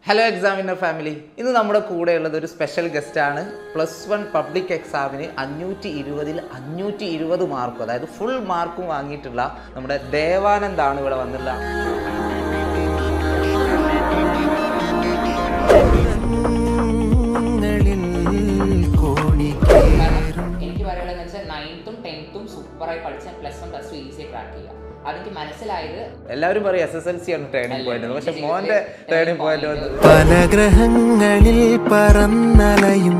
Hello examiner family ഇന്ന് നമ്മുടെ കൂടെയുള്ളത് ഒരു സ്പെഷ്യൽ ഗസ്റ്റ് ആണ് പ്ലസ് വൺ പബ്ലിക് എക്സാമിന് അഞ്ഞൂറ്റി ഇരുപതിൽ അഞ്ഞൂറ്റി ഇരുപത് മാർക്കും അതായത് ഫുൾ മാർക്കും വാങ്ങിയിട്ടുള്ള നമ്മുടെ ദേവാനന്ദാണ് ഇവിടെ വന്നുള്ള കാരണം എനിക്ക് പറയുള്ളത് വെച്ചാൽ നയൻത്തും ടെൻത്തും സൂപ്പറായി പഠിച്ച പ്ലസ് വൺ പ്ലസ് ടു ഈസിയായി ക്രാക്ക് ചെയ്യുക അതെനിക്ക് മനസ്സിലായത് എല്ലാവരും പറയും എസ് എസ് എൽ സി ആണ് ടേണിംഗ് പോയിന്റ് പക്ഷെ മോന്റെ ടേണിംഗ് പോയിന്റ് വന്നത് പല ഗ്രഹങ്ങളിൽ പറന്നലയും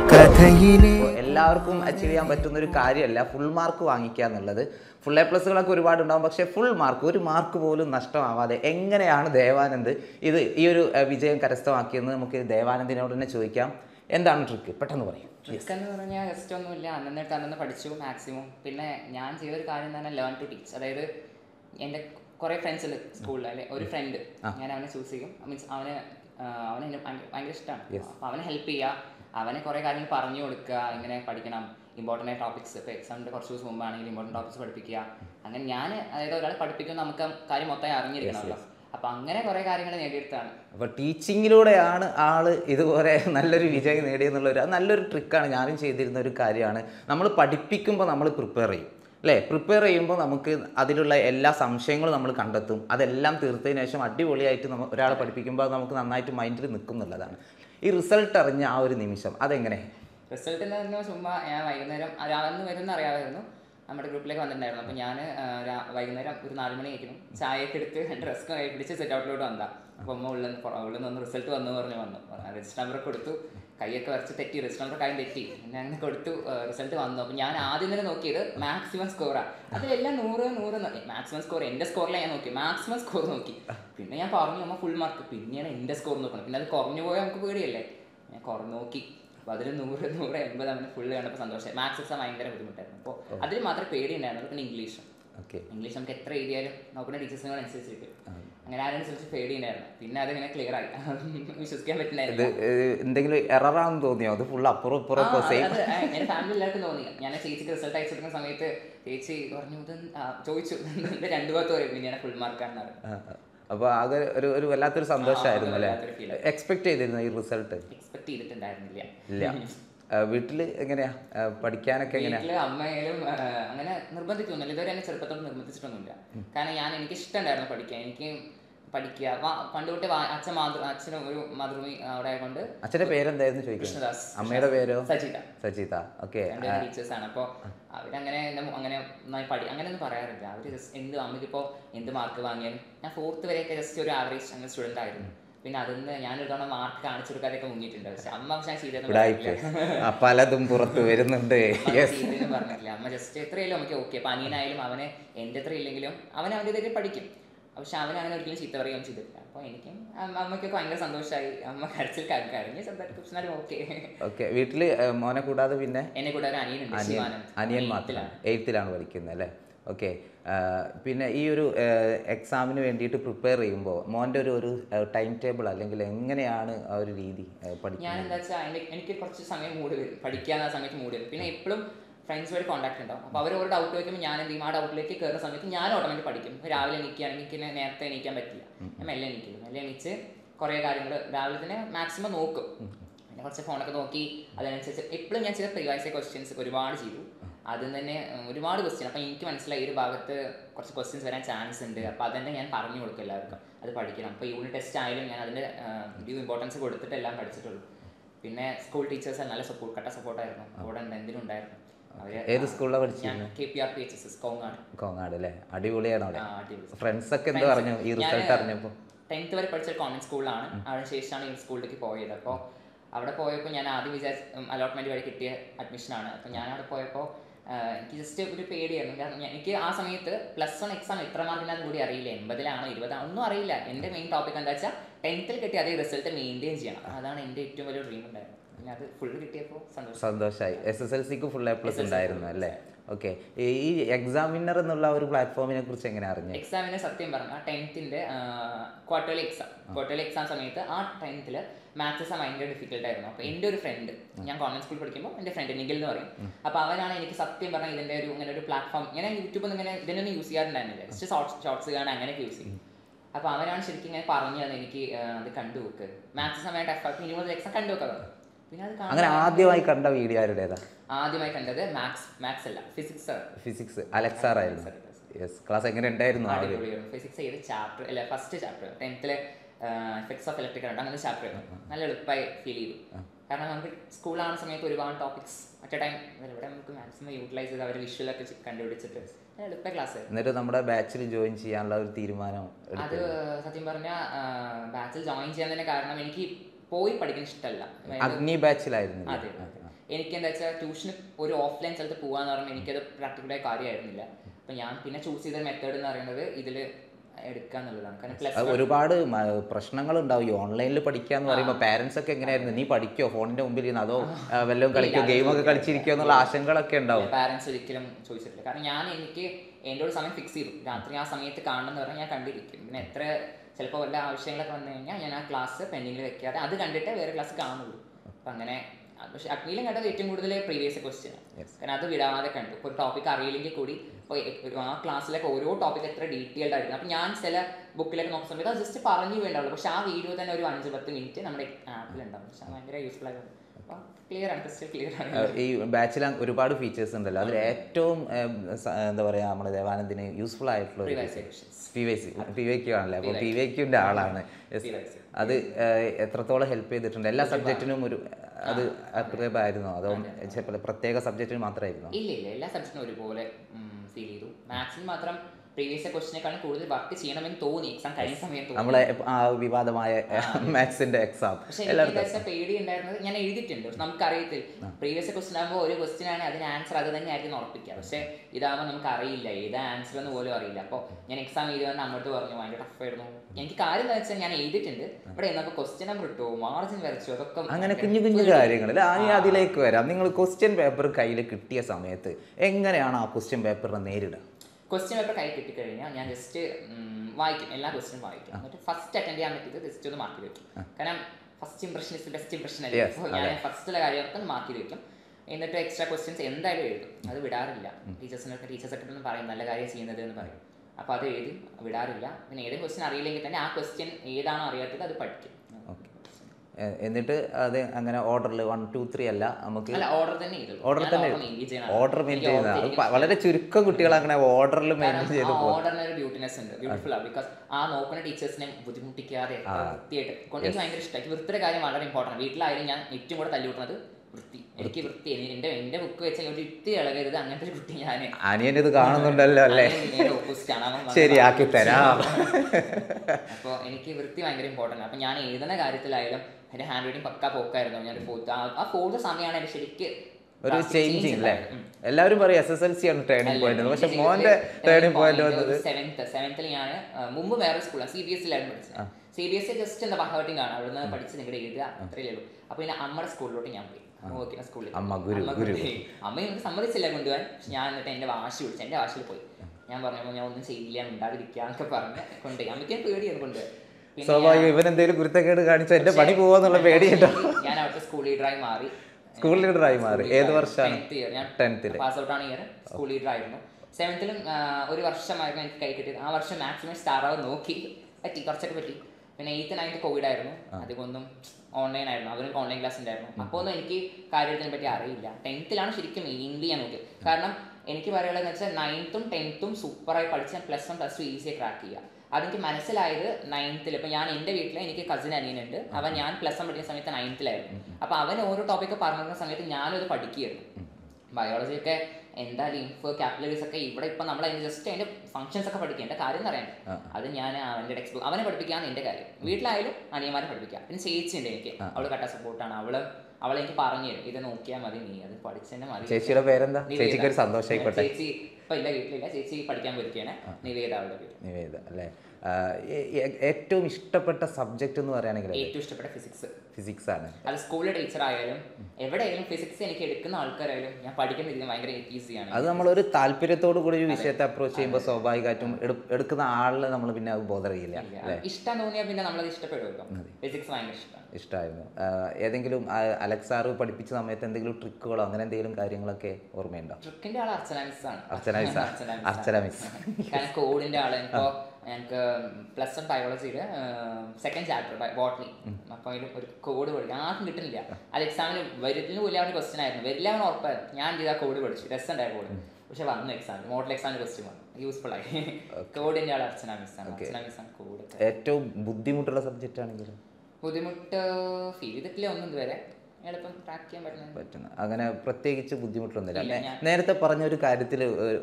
കഥയിലെ അപ്പോൾ എല്ലാവർക്കും അച്ചീവ് ചെയ്യാൻ പറ്റുന്ന ഒരു കാര്യമല്ല ഫുൾ മാർക്ക് വാങ്ങിക്കുക എന്നുള്ളത് ഫുൾ എ പ്ലസുകളൊക്കെ ഒരുപാട് ഉണ്ടാവും പക്ഷേ ഫുൾ മാർക്ക് ഒരു മാർക്ക് പോലും നഷ്ടമാവാതെ എങ്ങനെയാണ് ദേവാനന്ദ് ഇത് ഈ ഒരു അഹ്, വിജയം കരസ്ഥമാക്കിയെന്ന് നമുക്ക് ദേവാനന്ദിനോട് തന്നെ ചോദിക്കാം എന്താണ് ട്രിക്ക് പെട്ടെന്ന് പറയും ട്രിക്ക് എന്ന് പറഞ്ഞാൽ ജസ്റ്റ് ഒന്നുമില്ല അന്നിട്ട് അന്നു പഠിച്ചു മാക്സിമം പിന്നെ ഞാൻ ചെയ്തൊരു കാര്യം തന്നെ ലേൺ ടു ടീച്ച് അതായത് എൻ്റെ കുറേ ഫ്രണ്ട്സ് ഉണ്ട് സ്കൂളിൽ അല്ലെ ഒരു ഫ്രണ്ട് ഞാൻ അവനെ ചൂസ് ചെയ്യും മീൻസ് അവന് ആ, അവനെ എന്നെ ഭയങ്കര ഭയങ്കര ഇഷ്ടമാണ് അപ്പോൾ അവനെ ഹെൽപ്പ് ചെയ്യുക അവനെ കുറേ കാര്യങ്ങൾ പറഞ്ഞു കൊടുക്കുക ഇങ്ങനെ പഠിക്കണം ഇമ്പോർട്ടൻ്റ് ആയ ടോപ്പിക്സ് ഇപ്പോൾ എക്സാമിൻ്റെ കുറച്ച് ദിവസം മുമ്പാണെങ്കിൽ ഇമ്പോർട്ടൻ്റ് ടോപ്പിക്സ് പഠിപ്പിക്കുക അങ്ങനെ ഞാൻ അതായത് ഒരാൾ പഠിപ്പിക്കുമ്പോൾ നമുക്ക് ആ കാര്യം മൊത്തം അറിഞ്ഞിരിക്കണമല്ലോ അപ്പോൾ അങ്ങനെ കുറേ കാര്യങ്ങൾ നേടിയെടുത്താണ് അപ്പോൾ ടീച്ചിങ്ങിലൂടെയാണ് ആള് ഇതുപോലെ നല്ലൊരു വിജയം നേടിയെന്നുള്ള ഒരു അത് നല്ലൊരു ട്രിക്കാണ് ഞാനും ചെയ്തിരുന്ന ഒരു കാര്യമാണ് നമ്മൾ പഠിപ്പിക്കുമ്പോൾ നമ്മൾ പ്രിപ്പയർ ചെയ്യും അല്ലേ പ്രിപ്പയർ ചെയ്യുമ്പോൾ നമുക്ക് അതിലുള്ള എല്ലാ സംശയങ്ങളും നമ്മൾ കണ്ടെത്തും അതെല്ലാം തീർത്തതിന് ശേഷം അടിപൊളിയായിട്ട് നമ്മൾ ഒരാളെ പഠിപ്പിക്കുമ്പോൾ അത് നമുക്ക് നന്നായിട്ട് മൈൻഡിൽ നിൽക്കും എന്നുള്ളതാണ് ഈ റിസൾട്ട് അറിഞ്ഞ ആ ഒരു നിമിഷം അതെങ്ങനെ റിസൾട്ട് എന്ന് പറഞ്ഞാൽ ചുമ്മാ ഞാൻ വൈകുന്നേരം രാവിലെ വരുന്ന അറിയാമായിരുന്നു നമ്മുടെ ഗ്രൂപ്പിലേക്ക് വന്നിട്ടുണ്ടായിരുന്നു അപ്പോൾ ഞാൻ വൈകുന്നേരം ഒരു നാല് മണി ആയിരിക്കും ചായയൊക്കെ എടുത്ത് ഡ്രസ്സ് കൈ പിടിച്ച് സെറ്റ് ഔട്ടിലോട്ട് വന്നതാ അപ്പോൾ അമ്മ ഉള്ളിൽ നിന്ന് ഉള്ളിൽ നിന്ന് റിസൾട്ട് വന്നു പറഞ്ഞ് വന്നു രജിസ്റ്റർ നമ്പർ കൊടുത്തു കൈയൊക്കെ വരച്ച് തെറ്റി രജിസ്റ്റർ നമ്പർ കാര്യം തെറ്റി പിന്നെ അങ്ങനെ കൊടുത്തു റിസൾട്ട് വന്നു അപ്പോൾ ഞാൻ ആദ്യം തന്നെ നോക്കിയത് മാക്സിമം സ്കോറാണ് അതിലെല്ലാം നൂറ് നൂറ് മാക്സിമം സ്കോർ എൻ്റെ സ്കോറിലാണ് ഞാൻ നോക്കി മാക്സിമം സ്കോർ നോക്കി പിന്നെ ഞാൻ പറഞ്ഞു അമ്മ ഫുൾ മാർക്ക് പിന്നെയാണ് എൻ്റെ സ്കോർ നോക്കണം പിന്നെ അത് കുറഞ്ഞു പോയാൽ നമുക്ക് പേടിയല്ലേ ഞാൻ കുറഞ്ഞു നോക്കി അപ്പോൾ അതിൽ നൂറ് നൂറ് എൺപത് അങ്ങനെ ഫുള്ള് കണ്ടപ്പോൾ സന്തോഷമായി മാത്സ് എക്സാം ഭയങ്കര ബുദ്ധിമുട്ടായിരുന്നു അപ്പോൾ അതിൽ മാത്രമേ പേടി ഉണ്ടായിരുന്നുള്ളൂ പിന്നെ ഇംഗ്ലീഷും ഓക്കെ ഇംഗ്ലീഷ് നമുക്ക് എത്ര എഴുതിയാലും നോക്കുന്ന ടീച്ചേഴ്സിനോട് അനുസരിച്ചിട്ട് അങ്ങനെ ആരനുസരിച്ച് പേടി ഉണ്ടായിരുന്നു പിന്നെ അതിങ്ങനെ ക്ലിയർ ആയി വിശ്വസിക്കാൻ ഇത് പറ്റുന്നായിരുന്നു ഏഹ്, എന്തെങ്കിലും എററാന്ന് തോന്നിയോ അത് ഫുൾ അപ്പുറം ഇപ്പുറം ഒക്കെ സെയിം എൻ്റെ ഫാമിലി എല്ലാവർക്കും തോന്നി ഞാൻ ചേച്ചിക്ക് റിസൾട്ട് അയച്ചു കൊടുക്കുന്ന സമയത്ത് ചേച്ചി പറഞ്ഞു ഇത് ആ, ചോദിച്ചു ഇത് രണ്ടു ഭാഗത്ത് പറയും ഞാൻ ഫുൾ മാർക്കാണെന്ന് പറഞ്ഞു അപ്പോൾ ആകെ ഒരു ഒരു വല്ലാത്തൊരു സന്തോഷമായിരുന്നു അല്ലേ വല്ലാത്തൊരു feel എക്സ്പെക്ട് ചെയ്തിരുന്നു ഈ റിസൾട്ട് എക്സ്പെക്ട് ചെയ്തിട്ടുണ്ടായിരുന്നില്ല ഇല്ല ആ, വീട്ടില് എങ്ങനെയാ ആ, പഠിക്കാനൊക്കെ എങ്ങനെയാ വീട്ടില് അമ്മയിലും ആ, അങ്ങനെ നിർബന്ധിക്കൊന്നുമില്ല ഇതുവരെ എന്നെ ചെറുപ്പത്തോട് നിർബന്ധിച്ചിട്ടൊന്നുമില്ല കാരണം ഞാൻ എനിക്ക് ഇഷ്ടമുണ്ടായിരുന്നു പഠിക്കാൻ എനിക്ക് പഠിക്കുക വാ- പണ്ട് തൊട്ടേ വാ- അച്ഛൻ മാതൃ അച്ഛനും ഒരു മാതൃഭൂമി അവിടെ ആയതുകൊണ്ട് അച്ഛന്റെ പേരെന്തായിരുന്നു ചോദിക്കുന്നത് കൃഷ്ണദാസ് അമ്മയുടെ പേരോ സജിത സജിത ഓക്കെ രണ്ട് ടീച്ചേഴ്സാണ് അപ്പോൾ അവരങ്ങനെ എന്നെ മു- അങ്ങനെ നന്നായി പഠി അങ്ങനെ ഒന്നും പറയാറില്ല അവർ ജസ്റ്റ് എന്ത് അമ്മയ്ക്കിപ്പോൾ എന്ത് മാർക്ക് വാങ്ങിയാലും ഞാൻ ഫോർത്ത് വരെയൊക്കെ ജസ്റ്റ് ഒരു ആവറേജ് അങ്ങനെ സ്റ്റുഡൻ്റ് ആയിരുന്നു പിന്നെ അതിന്ന് ഞാനൊരു തവണ മാർക്ക് കാണിച്ചു കൊടുക്കാതെയൊക്കെ മുങ്ങിയിട്ടുണ്ട് പക്ഷെ അമ്മ പക്ഷെ ഞാൻ ചെയ്തെന്ന് ഉടായിപ്പ് പറഞ്ഞിട്ടില്ല ആ, പലതും പുറത്ത് വരുന്നുണ്ട് അമ്മ യെസ് ചെയ്തെന്ന് പറഞ്ഞിട്ടില്ല അമ്മ ജസ്റ്റ് എത്രയല്ലോ നമുക്ക് ഓക്കെ അപ്പൊ അനിയനായാലും അവനെ എൻ്റെ എത്ര ഇല്ലെങ്കിലും അവൻ അവൻ്റെ ഇതൊക്കെ പഠിക്കും പക്ഷെ അവൻ അങ്ങനെ ഒരിക്കലും ചീത്ത പറയുകയും ചെയ്തിട്ടില്ല അപ്പോൾ എനിക്കും അമ്മ- അമ്മയ്ക്കൊക്കെ ഭയങ്കര സന്തോഷമായി അമ്മ കരച്ചിൽ ക- കരഞ്ഞ് ചെറുതായിട്ട് കുറിച്ചാലും ഓക്കെ ഓക്കെ വീട്ടില് ആ, മോനെ കൂടാതെ പിന്നെ എന്നെ കൂടെ ഒരു അനിയനുണ്ട് അനിയൻ ശിവാനന്ദ് അനിയൻ അവൻ മാത്രമാണ് eighth ലാണ്. എയ്ത്തിലാണ് പഠിക്കുന്നത് അല്ലേ ഓക്കെ പിന്നെ ഈ ഒരു എക്സാമിന് വേണ്ടിയിട്ട് പ്രിപ്പയർ ചെയ്യുമ്പോൾ മോൻ്റെ ഒരു ഒരു ടൈം ടേബിൾ അല്ലെങ്കിൽ എങ്ങനെയാണ് ആ ഒരു രീതി ആ, ഞാൻ പഠിക്കുന്നത് എന്താ വെച്ചാൽ എനിക്ക് കുറച്ച് സമയം മൂഡ് വരും പഠിക്കാൻ ആ സമയത്ത് മൂഡ് വരും പിന്നെ എപ്പോഴും ഫ്രണ്ട്സുമായിട്ട് കോൺടാക്ട് ഉണ്ടാവും അപ്പോൾ അവർ ഒരു ഡൗട്ട് വയ്ക്കുമ്പോൾ ഞാൻ എന്ത് ചെയ്യും ആ ഡൗട്ടിലേക്ക് കയറുന്ന സമയത്ത് ഞാൻ ഓട്ടോമാറ്റിക് പഠിക്കും ഇപ്പോൾ രാവിലെ എണീക്കുകയാണെങ്കിൽ എനിക്ക് ഇങ്ങനെ നേരത്തെ എണീക്കാൻ പറ്റില്ല ഞാൻ മെല്ലെ എണീക്കില്ല മെല്ലെ എണീച്ച് കുറേ കാര്യങ്ങൾ രാവിലെ തന്നെ മാക്സിമം നോക്കും പിന്നെ കുറച്ച് ഫോണൊക്കെ നോക്കി അതിനനുസരിച്ച് എപ്പോഴും ഞാൻ ചെയ്ത പ്രിവൈസ് ക്വസ്റ്റ്യൻസ് ഒരുപാട് ചെയ്തു അതിൽ തന്നെ ഉം, ഒരുപാട് ക്വസ്റ്റ്യൻ അപ്പോൾ എനിക്ക് മനസ്സിലായി ഈ ഒരു ഭാഗത്ത് കുറച്ച് ക്വസ്റ്റ്യൻസ് വരാൻ ചാൻസ് ഉണ്ട് അപ്പോൾ അതന്നെ ഞാൻ പറഞ്ഞു കൊടുക്കും എല്ലാവർക്കും അത് പഠിക്കണം അപ്പോൾ യൂണിറ്റ് ടെസ്റ്റ് ആയാലും ഞാൻ അതിൻ്റെ ഡ്യൂ ഇമ്പോർട്ടൻസ് കൊടുത്തിട്ട് എല്ലാം പഠിച്ചിട്ടുള്ളൂ പിന്നെ സ്കൂൾ ടീച്ചേഴ്സ് നല്ല സപ്പോർട്ട് കട്ട സപ്പോർട്ടായിരുന്നു അവിടെ ഉണ്ട് എന്തിനും ഉണ്ടായിരുന്നു അവര് ഏത് സ്കൂളിലാണ് ഞാൻ പഠിച്ചിരുന്നത് K P R P H S S കോങ്ങാണ് കോങ്ങാട് അല്ലേ അടിപൊളിയാണ് അവിടെ ആ, അടിപൊളി. ഫ്രണ്ട്സ് ഒക്കെ എന്ത് പറഞ്ഞു ഈ റിസൾട്ട് അറിഞ്ഞപ്പോൾ ടെൻത്ത് വരെ പഠിച്ച കോൺവെന്റ് സ്കൂളിലാണ് അതിനുശേഷമാണ് ഈ സ്കൂളിലേക്ക് പോയത് അപ്പോൾ അവിടെ പോയപ്പോൾ ഞാൻ ആദ്യം വിചാരിച്ച അലോട്ട്മെന്റ് വഴി കിട്ടിയ അഡ്മിഷനാണ് അപ്പോൾ ഞാൻ അവിടെ പോയപ്പോൾ എനിക്ക് ജസ്റ്റ് ഒരു പേടിയായിരുന്നു കാരണം ഞാൻ- എനിക്ക് ആ സമയത്ത് പ്ലസ് വൺ എക്സാം എത്ര മാർക്കിനാന്ന് കൂടി അറിയില്ല എൺപതിലാണോ ഇരുപതാണോ ഒന്നും അറിയില്ല എൻ്റെ മെയിൻ ടോപ്പിക് എന്താ വെച്ചാൽ ടെൻത്തിൽ കിട്ടിയ അതേ റിസൾട്ട് മെയിൻറ്റെയിൻ ചെയ്യണം അതാണ് എൻ്റെ ഏറ്റവും വലിയ ഡ്രീം ഉണ്ടായിരുന്നത് പിന്നെ അത് ഫുൾ കിട്ടിയപ്പോൾ സന്തോഷം സന്തോഷമായി എസ് എസ് എൽ സിക്ക് ഫുൾ എ പ്ലസ് ഉണ്ടായിരുന്നു അല്ലേ ഓക്കെ ഈ എക്സാമിനർ എന്നുള്ള ഒരു പ്ലാറ്റ്ഫോമിനെ കുറിച്ച് എങ്ങനെ അറിഞ്ഞു എക്സാമിന് സത്യം പറഞ്ഞാൽ ടെൻത്തിന്റെ ക്വാർട്ടർലി എക്സാം ക്വാർട്ടർലി എക്സാം സമയത്ത് ആ ടെൻത്തിൽ മാത്സ് എക്സാം ഭയങ്കര ഡിഫിക്കൽട്ട് ആയിരുന്നു അപ്പോൾ എൻ്റെ ഒരു ഫ്രണ്ട് ഞാൻ കോൺവെന്റ് സ്കൂളിൽ പഠിക്കുമ്പോൾ എൻ്റെ ഫ്രണ്ട് നിഖിൽ എന്ന് പറയും അപ്പോൾ അവനാണ് എനിക്ക് സത്യം പറഞ്ഞാൽ ഇതിൻ്റെ ഒരു ഇങ്ങനെ ഒരു പ്ലാറ്റ്ഫോം ഞാൻ യൂട്യൂബിൽ നിന്ന് ഇങ്ങനെ ഇതിനൊന്നും യൂസ് ചെയ്യാറുണ്ടായിരുന്നില്ല ജസ്റ്റ് ഷോർട്സ് ഷോർട്സ് കാണാൻ അങ്ങനെയൊക്കെ യൂസ് ചെയ്യും അപ്പൊ അവനാണ് ശരിക്കും ഇങ്ങനെ പറഞ്ഞു തന്നെ എനിക്ക് ആ, അത് കണ്ടു നോക്ക് മാത്സ് സമയത്ത് എഫ് ഇനി മുതൽ എക്സാം കണ്ടു നോക്കാം പിന്നെ അത് അങ്ങനെ കാണാൻ ആദ്യമായി കണ്ട വീഡിയോ ആരുടേതാ ആദ്യമായി കണ്ടത് മാത്സ് മാത്സ് അല്ല ഫിസിക്സ് ഫിസിക്സ് അലക്സാർ ആയിരുന്നു യെസ് ക്ലാസ് എങ്ങനെ ഉണ്ടായിരുന്നു ആ ഒരു അടിപൊളിയായിരുന്നു ഫിസിക്സ് ചെയ്ത് ചാപ്റ്റർ അല്ല ഫസ്റ്റ് ചാപ്റ്റർ ടെൻത്തിലെ എഫക്ട്സ് ഓഫ് ഇലക്ട്രിക് കറണ്ട് അങ്ങനെ ചാപ്റ്റർ ആയിരുന്നു നല്ല എളുപ്പമായി ഫീൽ ചെയ്തു കാരണം നമുക്ക് സ്കൂളാണ് സമയത്ത് ഒരുപാട് ടോപ്പിക്സ് അറ്റ് എ ടൈം ഇവിടെ നമുക്ക് മാക്സിമം യൂട്ടിലൈസ് ചെയ്ത് അവർ വിഷ്വലൊക്കെ കണ്ടുപിടിച്ചിട്ട് നല്ല എളുപ്പ ക്ലാസ് ആയിരുന്നു എന്നിട്ട് നമ്മുടെ ബാച്ചിൽ ജോയിൻ ചെയ്യാനുള്ള ഒരു തീരുമാനം അത് സത്യം പറഞ്ഞാൽ ബാച്ചിൽ ജോയിൻ ചെയ്യാൻ കാരണം എനിക്ക് പോയി പഠിക്കാൻ ഇഷ്ടമല്ല അഗ്നി ബാച്ചിലായിരുന്നു അതെ എനിക്ക് എന്താ വെച്ചാൽ ട്യൂഷന് ഒരു ഓഫ്ലൈൻ സ്ഥലത്ത് പോകാന്ന് പറയുമ്പോൾ എനിക്കത് പ്രാക്ടിക്കലായ കാര്യമായിരുന്നില്ല അപ്പം ഞാൻ പിന്നെ ചൂസ് ചെയ്ത മെത്തേഡ് എന്ന് പറയുന്നത് ഇതിൽ എടുക്കുക എന്നുള്ളതാണ് കാരണം പ്ലസ് അത് ഒരുപാട് പ്രശ്നങ്ങൾ ഉണ്ടാവും ഈ ഓൺലൈനിൽ പഠിക്കുക എന്ന് പറയുമ്പോൾ പാരന്റ്സ് ഒക്കെ എങ്ങനെയായിരുന്നു നീ പഠിക്കോ ഫോണിന്റെ മുമ്പിൽ ഇരുന്ന് അതോ ആ, വല്ലതും കളിക്കോ ഗെയിമൊക്കെ കളിച്ചിരിക്കോ എന്നുള്ള ആശങ്കകളൊക്കെ ഉണ്ടാവും പാരൻസ് ഒരിക്കലും ചോദിച്ചിട്ടില്ല കാരണം ഞാൻ എനിക്ക് എൻ്റെ ഒരു സമയം ഫിക്സ് ചെയ്തു രാത്രി ആ സമയത്ത് കാണണം എന്ന് പറഞ്ഞാൽ ഞാൻ കണ്ടിരിക്കും പിന്നെ എത്ര ചിലപ്പോൾ വല്ല ആവശ്യങ്ങളൊക്കെ വന്നു കഴിഞ്ഞാൽ ഞാൻ ആ ക്ലാസ് പെൻഡിങ്ങിൽ വെക്കാതെ അത് കണ്ടിട്ട് വേറെ ക്ലാസ് കാണുള്ളൂ അപ്പം അങ്ങനെ അത് പക്ഷേ അഗ്നിയിലും കണ്ടത് ഏറ്റവും കൂടുതൽ പ്രീവിയസ് ക്വസ്റ്റ്യൻ കാരണം അത് വിടാതെ കണ്ടു ഇപ്പോൾ ഒരു ടോപ്പിക് അറിയില്ലെങ്കിൽ കൂടി ഇപ്പോൾ ആ ക്ലാസ്സിലൊക്കെ ഓരോ ടോപ്പിക് എത്ര ഡീറ്റെയിൽഡ് ആയിരിക്കും അപ്പം ഞാൻ ചില ബുക്കിലൊക്കെ നോക്കുന്ന സമയത്ത് അത് ജസ്റ്റ് പറഞ്ഞു വേണ്ടാവുള്ളൂ പക്ഷേ ആ വീഡിയോ തന്നെ ഒരു അഞ്ച് പത്ത് മിനിറ്റ് നമ്മുടെ ആപ്പിലുണ്ടാവും പക്ഷേ അത് ഭയങ്കര യൂസ്ഫുൾ ആയിരുന്നു അപ്പം ക്ലിയർ ആണ് ക്രിസ്റ്റൽ ക്ലിയർ ആണ് ആ, ഈ ബാച്ചിൽ ഒരുപാട് ഫീച്ചേഴ്സ് ഉണ്ടല്ലോ അതിൽ ഏറ്റവും ഏം, സ- എന്താ പറയാ നമ്മുടെ ദേവാനന്ദിന് യൂസ്ഫുൾ ആയിട്ടുള്ള ഒരു Previous sections. P Y C P Y Q ആണല്ലേ അപ്പോൾ പി വൈ ക്യുവിൻ്റെ ആളാണ് Yes. PYQ. അത് ഏ, എത്രത്തോളം ഹെൽപ്പ് ചെയ്തിട്ടുണ്ട് എല്ലാ സബ്ജക്റ്റിനും ഒരു അത് അപ്രേബ് ആയിരുന്നോ അതോ ചില പ്രത്യേക സബ്ജക്റ്റിന് മാത്രമായിരുന്നോ ഇല്ല ഇല്ല എല്ലാ സബ്ജക്റ്റിനും ഒരുപോലെ ഫീൽ ചെയ്തു മാത്സിന് മാത്രം പ്രീവിയസ് ക്വസ്റ്റിനെക്കാളും കൂടുതൽ വർക്ക് ചെയ്യണമെന്ന് തോന്നി എക്സാം കഴിഞ്ഞ സമയം തോന്നി നമ്മളെ ആ വിവാദമായ മാത്സിന്റെ എക്സാം പക്ഷെ എനിക്ക് എന്താ വെച്ചാൽ പേടി ഉണ്ടായിരുന്നത് ഞാൻ എഴുതിയിട്ടുണ്ട് പക്ഷെ നമുക്ക് അറിയത്തില്ല പ്രീവിയസ് ക്വസ്റ്റൻ ആകുമ്പോൾ ഒരു ക്വസ്റ്റൻ ആണ് അതിന് ആൻസർ അത് തന്നെ ആയിരിക്കും ഉറപ്പിക്കുക പക്ഷെ ഇതാകുമ്പോൾ നമുക്ക് അറിയില്ല ഏതാ ആൻസർ എന്ന് പോലും അറിയില്ല അപ്പോൾ ഞാൻ എക്സാം എഴുതുമ്പോൾ അങ്ങോട്ട് പറഞ്ഞു ഭയങ്കര ടഫ് ആയിരുന്നു എനിക്ക് കാര്യം എന്താ വെച്ചാൽ ഞാൻ എഴുതിയിട്ടുണ്ട് ഇവിടെ എന്നൊക്കെ ക്വസ്റ്റ്യൻ നമ്പർ ഇട്ടു മാർജിൻ വരച്ചു അതൊക്കെ അങ്ങനെ ഭയങ്കര കുഞ്ഞു കുഞ്ഞു കാര്യങ്ങൾ ആദ്യം അതിലേക്ക് വരാം നിങ്ങൾ ക്വസ്റ്റ്യൻ പേപ്പർ കയ്യിൽ കിട്ടിയ സമയത്ത് എങ്ങനെയാണ് ആ ക്വസ്റ്റ്യൻ പേപ്പറിനെ നേരിടുക ക്വസ്റ്റ്യൻ പേപ്പർ കൈ കിട്ടിക്കഴിഞ്ഞാൽ ഞാൻ ജസ്റ്റ് വായിക്കും എല്ലാ ക്വസ്റ്റ്യനും വായിക്കും എന്നിട്ട് ഫസ്റ്റ് അറ്റൻഡ് ചെയ്യാൻ പറ്റിയത് ജസ്റ്റ് ഒന്ന് മാർക്ക് വെക്കും കാരണം first impression is best impression അല്ലേ Yes, അപ്പോൾ ഞാൻ ഫസ്റ്റിലെ കാര്യമൊക്കെ ഒന്ന് മാർക്ക് വെക്കും എന്നിട്ട് എക്സ്ട്രാ ക്വസ്റ്റ്യൻസ് എന്തായാലും എഴുതും അത് വിടാറില്ല ടീച്ചേഴ്സിനൊക്കെ ടീച്ചേഴ്സൊക്കെ ഒന്ന് പറയും നല്ല കാര്യം ചെയ്യുന്നത് എന്ന് പറയും അപ്പോൾ അത് എഴുതും വിടാറില്ല പിന്നെ ഏതെങ്കിലും ക്വസ്റ്റ്യൻ അറിയില്ലെങ്കിൽ തന്നെ ആ ക്വസ്റ്റ്യൻ ഏതാണോ അറിയാത്തത് അത് പഠിക്കും ഓക്കെ എന്നിട്ട് അത് അങ്ങനെ ഓർഡറിൽ വൺ ടു ത്രീ അല്ല നമുക്ക് അല്ല ഓർഡർ തന്നെ എഴുതും ഓർഡർ തന്നെ ഓർഡർ മെയിൻറ്റെയിൻ ചെയ്യുന്ന അത് പ- വളരെ ചുരുക്കം കുട്ടികൾ അങ്ങനെ ഓർഡറിൽ മെയിൻറ്റെയിൻ ചെയ്ത് പോകും ഓർഡറിന് ഒരു ബ്യൂട്ടിനെസ് ഉണ്ട് ബ്യൂട്ടിഫുൾ ആണ് ബിക്കോസ് ആ നോക്കുന്ന ടീച്ചേഴ്സിനെ ബുദ്ധിമുട്ടിക്കാതെ എത്ര വൃത്തിയായിട്ട് കൊണ്ട് എനിക്ക് ഭയങ്കര ഇഷ്ടമായി വൃത്തിയുടെ കാര്യം വളരെ ഇമ്പോർട്ടൻ്റ് വീട്ടിലായാലും ഞാൻ ഏറ്റവും കൂടെ തല്ലിവിട്ടുന്നത് വൃത്തി എനിക്ക് വൃത്തി എനി- എന്റെ എന്റെ ബുക്ക് വെച്ചാൽ ഒരു ഇത്തി ഇളകരുത് അങ്ങനത്തെ ഒരു കുട്ടി ഞാൻ അനിയൻ ഇത് കാണുന്നുണ്ടല്ലോ അല്ലേ ഓപ്പോസിറ്റ് ആണ് അവൻ വന്ന് ശരിയാക്കി തരാം അപ്പോൾ എനിക്ക് വൃത്തി ഭയങ്കര ഇമ്പോർട്ടൻ്റ് അപ്പോൾ ഞാൻ എഴുതുന്ന കാര്യത്തിലായാലും എൻ്റെ ഹാൻഡ് റൈറ്റിംഗ് പക്ക പോക്കായിരുന്നു ഞാൻ പോത്ത് ആ പോകുന്ന സമയമാണ് എൻ്റെ ശരിക്ക് ഒരു drastic ചേഞ്ചിങ് change അല്ലേ ഉണ്ടായത്. ഉം. എല്ലാവരും പറയും എസ് എസ് എൽ സി ആണ് ടേണിംഗ് പോയിന്റ് പക്ഷെ മോന്റെ ടേണിംഗ് പോയിന്റ് വന്നത് സെവൻത്ത് സെവൻത്തിൽ ഞാൻ മുമ്പ് വേറെ സ്കൂളാണ് സി ബി എസ് സിയിലായിരുന്നു പഠിച്ചത് C B S C just എന്താ ഹേർട്ടിംഗ് ആണ് അവിടുന്ന് പഠിച്ച് നിങ്ങളുടെ എഴുതുക അത്രയേ ഉള്ളൂ അപ്പോൾ പിന്നെ അമ്മയുടെ സ്കൂളിലോട്ട് ഞാൻ പോയി അമ്മ നോക്കുന്ന സ്കൂളിൽ അമ്മ ഗുരു, ഗുരു. അമ്മ എനിക്ക് സമ്മതിച്ചില്ല കൊണ്ടുപോകാൻ പക്ഷെ ഞാൻ എന്നിട്ട് എൻ്റെ വാശി പിടിച്ചു എൻ്റെ വാശിയിൽ പോയി ഞാൻ പറഞ്ഞപ്പോൾ ഞാൻ ഒന്നും ചെയ്യില്ല ഉണ്ടാതിരിക്കുക എന്നൊക്കെ പറഞ്ഞ് കൊണ്ടുപോയി അമ്മയ്ക്ക് പേടിയാണ് കൊണ്ടുപോയി പിന്നെ സ്വാഭാവികം ഇവൻ എന്തെങ്കിലും കുരുത്തക്കേട് കാണിച്ചാൽ എന്റെ പണി പോവാന്നുള്ള പേടിയുണ്ടോ ഞാൻ അവിടുത്തെ സ്കൂൾ ലീഡറായി മാറി സ്കൂൾ ലീഡറായി മാറി ഏത് വർഷമാണ് ടെൻത്ത് ഇയർ ഞാൻ ടെൻത്തില് പാസ് ഔട്ട് ആണ് ഇയർ സ്കൂൾ ലീഡർ ആയിരുന്നു സെവൻത്തിലും ഒരു വർഷമായിരുന്നു എനിക്ക് കൈ കിട്ടിയത് ആ വർഷം മാക്സിമം സ്റ്റാർ ആവാൻ നോക്കി പറ്റി കുറച്ചൊക്കെ പറ്റി പിന്നെ എയ്ത്ത് നയൻത്ത് കോവിഡ് ആയിരുന്നു അധികമൊന്നും ഓൺലൈൻ ആയിരുന്നു അവർക്ക് ഓൺലൈൻ ക്ലാസ് ഉണ്ടായിരുന്നു അപ്പോൾ ഒന്നും എനിക്ക് കാര്യത്തിനെ പറ്റി അറിയില്ല ടെൻത്തിലാണ് ശരിക്കും മെയിൻലി ഞാൻ നോക്കിയത് കാരണം എനിക്ക് പറയുള്ളത് വെച്ചാൽ നയൻത്തും ടെൻത്തും സൂപ്പറായി പഠിച്ച് ഞാൻ പ്ലസ് വൺ പ്ലസ് ടു ഈസിയായി ക്രാക്ക് ചെയ്യുക അതെനിക്ക് മനസ്സിലായത് നയൻത്തിൽ ഇപ്പം ഞാൻ എൻ്റെ വീട്ടിൽ എനിക്ക് കസിൻ അനിയനുണ്ട് അവൻ ഞാൻ പ്ലസ് വൺ പഠിക്കുന്ന സമയത്ത് നയൻത്തിലായിരുന്നു അപ്പോൾ അവൻ ഓരോ ടോപ്പിക്ക് പറഞ്ഞു തരുന്ന സമയത്ത് ഞാനത് പഠിക്കുകയായിരുന്നു ബയോളജി ഒക്കെ എന്താ ലിംഫ് കാപ്പിലറീസ് ഒക്കെ ഇവിടെ ഇപ്പം നമ്മൾ അതിന് ജസ്റ്റ് അതിന്റെ ഫംഗ്ഷൻസ് ഒക്കെ പഠിക്കുക എൻ്റെ കാര്യം അറിയാൻ അത് ഞാൻ അവൻ്റെ ടെക്സ്റ്റ് ബുക്ക് അവനെ പഠിപ്പിക്കാന്ന് എൻ്റെ കാര്യം വീട്ടിലായാലും അനിയന്മാരെ പഠിപ്പിക്കാം പിന്നെ ചേച്ചി ഉണ്ട് എനിക്ക് അവള് കട്ട സപ്പോർട്ടാണ് അവള് അവളെ എനിക്ക് പറഞ്ഞു തരും ഇത് നോക്കിയാൽ മതി നീ അത് പഠിച്ചെന്നെ മതി ചേച്ചിയുടെ പേരെന്താ നിവേദ. ചേച്ചിക്ക് ഒരു സന്തോഷമായിക്കോട്ടെ ചേച്ചി ഇപ്പൊ ഇല്ല വീട്ടിലില്ല ചേച്ചി പഠിക്കാൻ പോയിരിക്കുകയാണ് നിവേദ അവളുടെ പേര് നിവേദ അല്ലേ ആ, ഏ- ഏ- ഏറ്റവും ഇഷ്ടപ്പെട്ട സബ്ജക്റ്റ് എന്ന് പറയുകയാണെങ്കിൽ ഏറ്റവും ഇഷ്ടപ്പെട്ട ഫിസിക്സ് ഫിസിക്സ് ആണ് അത് സ്കൂളിലെ ടീച്ചർ ആയാലും എവിടെയായാലും ഫിസിക്സ് എനിക്ക് എടുക്കുന്ന ആൾക്കാരായാലും ഞാൻ പഠിക്കുന്ന രീതിയിൽ ഭയങ്കര ഈസിയാണ് അത് നമ്മളൊരു താല്പര്യത്തോടു കൂടി ഒരു വിഷയത്തെ അപ്രോച്ച് ചെയ്യുമ്പോൾ സ്വാഭാവികമായിട്ടും എടു- എടുക്കുന്ന ആളിനെ നമ്മൾ പിന്നെ അത് ബോധർ ചെയ്യില്ല അല്ലേ ഇഷ്ടം തോന്നിയാൽ പിന്നെ നമ്മളത് ഇഷ്ടപ്പെടുമല്ലോ ഫിസിക്സ് ഭയങ്കര ഇഷ്ടമാണ് ഇഷ്ടമായിരുന്നു ആ, ഏതെങ്കിലും ആ, അലക്സാറ് പഠിപ്പിച്ച സമയത്ത് എന്തെങ്കിലും ട്രിക്കുകളോ അങ്ങനെ എന്തെങ്കിലും കാര്യങ്ങളൊക്കെ ഓർമ്മയുണ്ടോ ട്രിക്കിന്റെ ആൾ അർച്ചന മിസ് ആണ് അർച്ചന miss ആ. അർച്ചന miss അർച്ചന ആണ്. miss. കാരണം കോഡിന്റെ ആള് ഇപ്പോ ഞങ്ങൾക്ക് പ്ലസ് വൺ ബയോളജിയിൽ സെക്കൻഡ് ചാപ്റ്റർ ബോട്ടണി അപ്പോൾ അതിൽ ഒരു കോഡ് പഠിക്കും ആർക്കും കിട്ടുന്നില്ല അത് എക്സാമിന് വരുന്നതിന് പോലും അവന് ക്വസ്റ്റൻ ആയിരുന്നു വരില്ല അവൻ ഉറപ്പായിരുന്നു ഞാൻ ചെയ്ത കോഡ് പഠിച്ചു രസമുണ്ടായ കോഡ് പക്ഷെ വന്നു എക്സാമിന് മോഡൽ എക്സാമിന് ക്വസ്റ്റ്യൻ വന്നു യൂസ്ഫുൾ ആയി കോഡിൻ്റെ ആൾ അർച്ചന മിസ്സാണ് അർച്ചന മിസ്സാണ് കോഡ് ഏറ്റവും ബുദ്ധിമുട്ടുള്ള സബ്ജക്റ്റ് ആണെങ്കിലും ബുദ്ധിമുട്ട് ഫീൽ ചെയ്തിട്ടില്ല ഒന്നും ഇതുവരെ എളുപ്പം ട്രാക്ക് ചെയ്യാൻ പറ്റുന്നത് പറ്റുന്ന അങ്ങനെ പ്രത്യേകിച്ച് ബുദ്ധിമുട്ടൊന്നുമില്ല ഇല്ല, നേ- ഞാൻ- നേരത്തെ പറഞ്ഞ ഒരു കാര്യത്തിൽ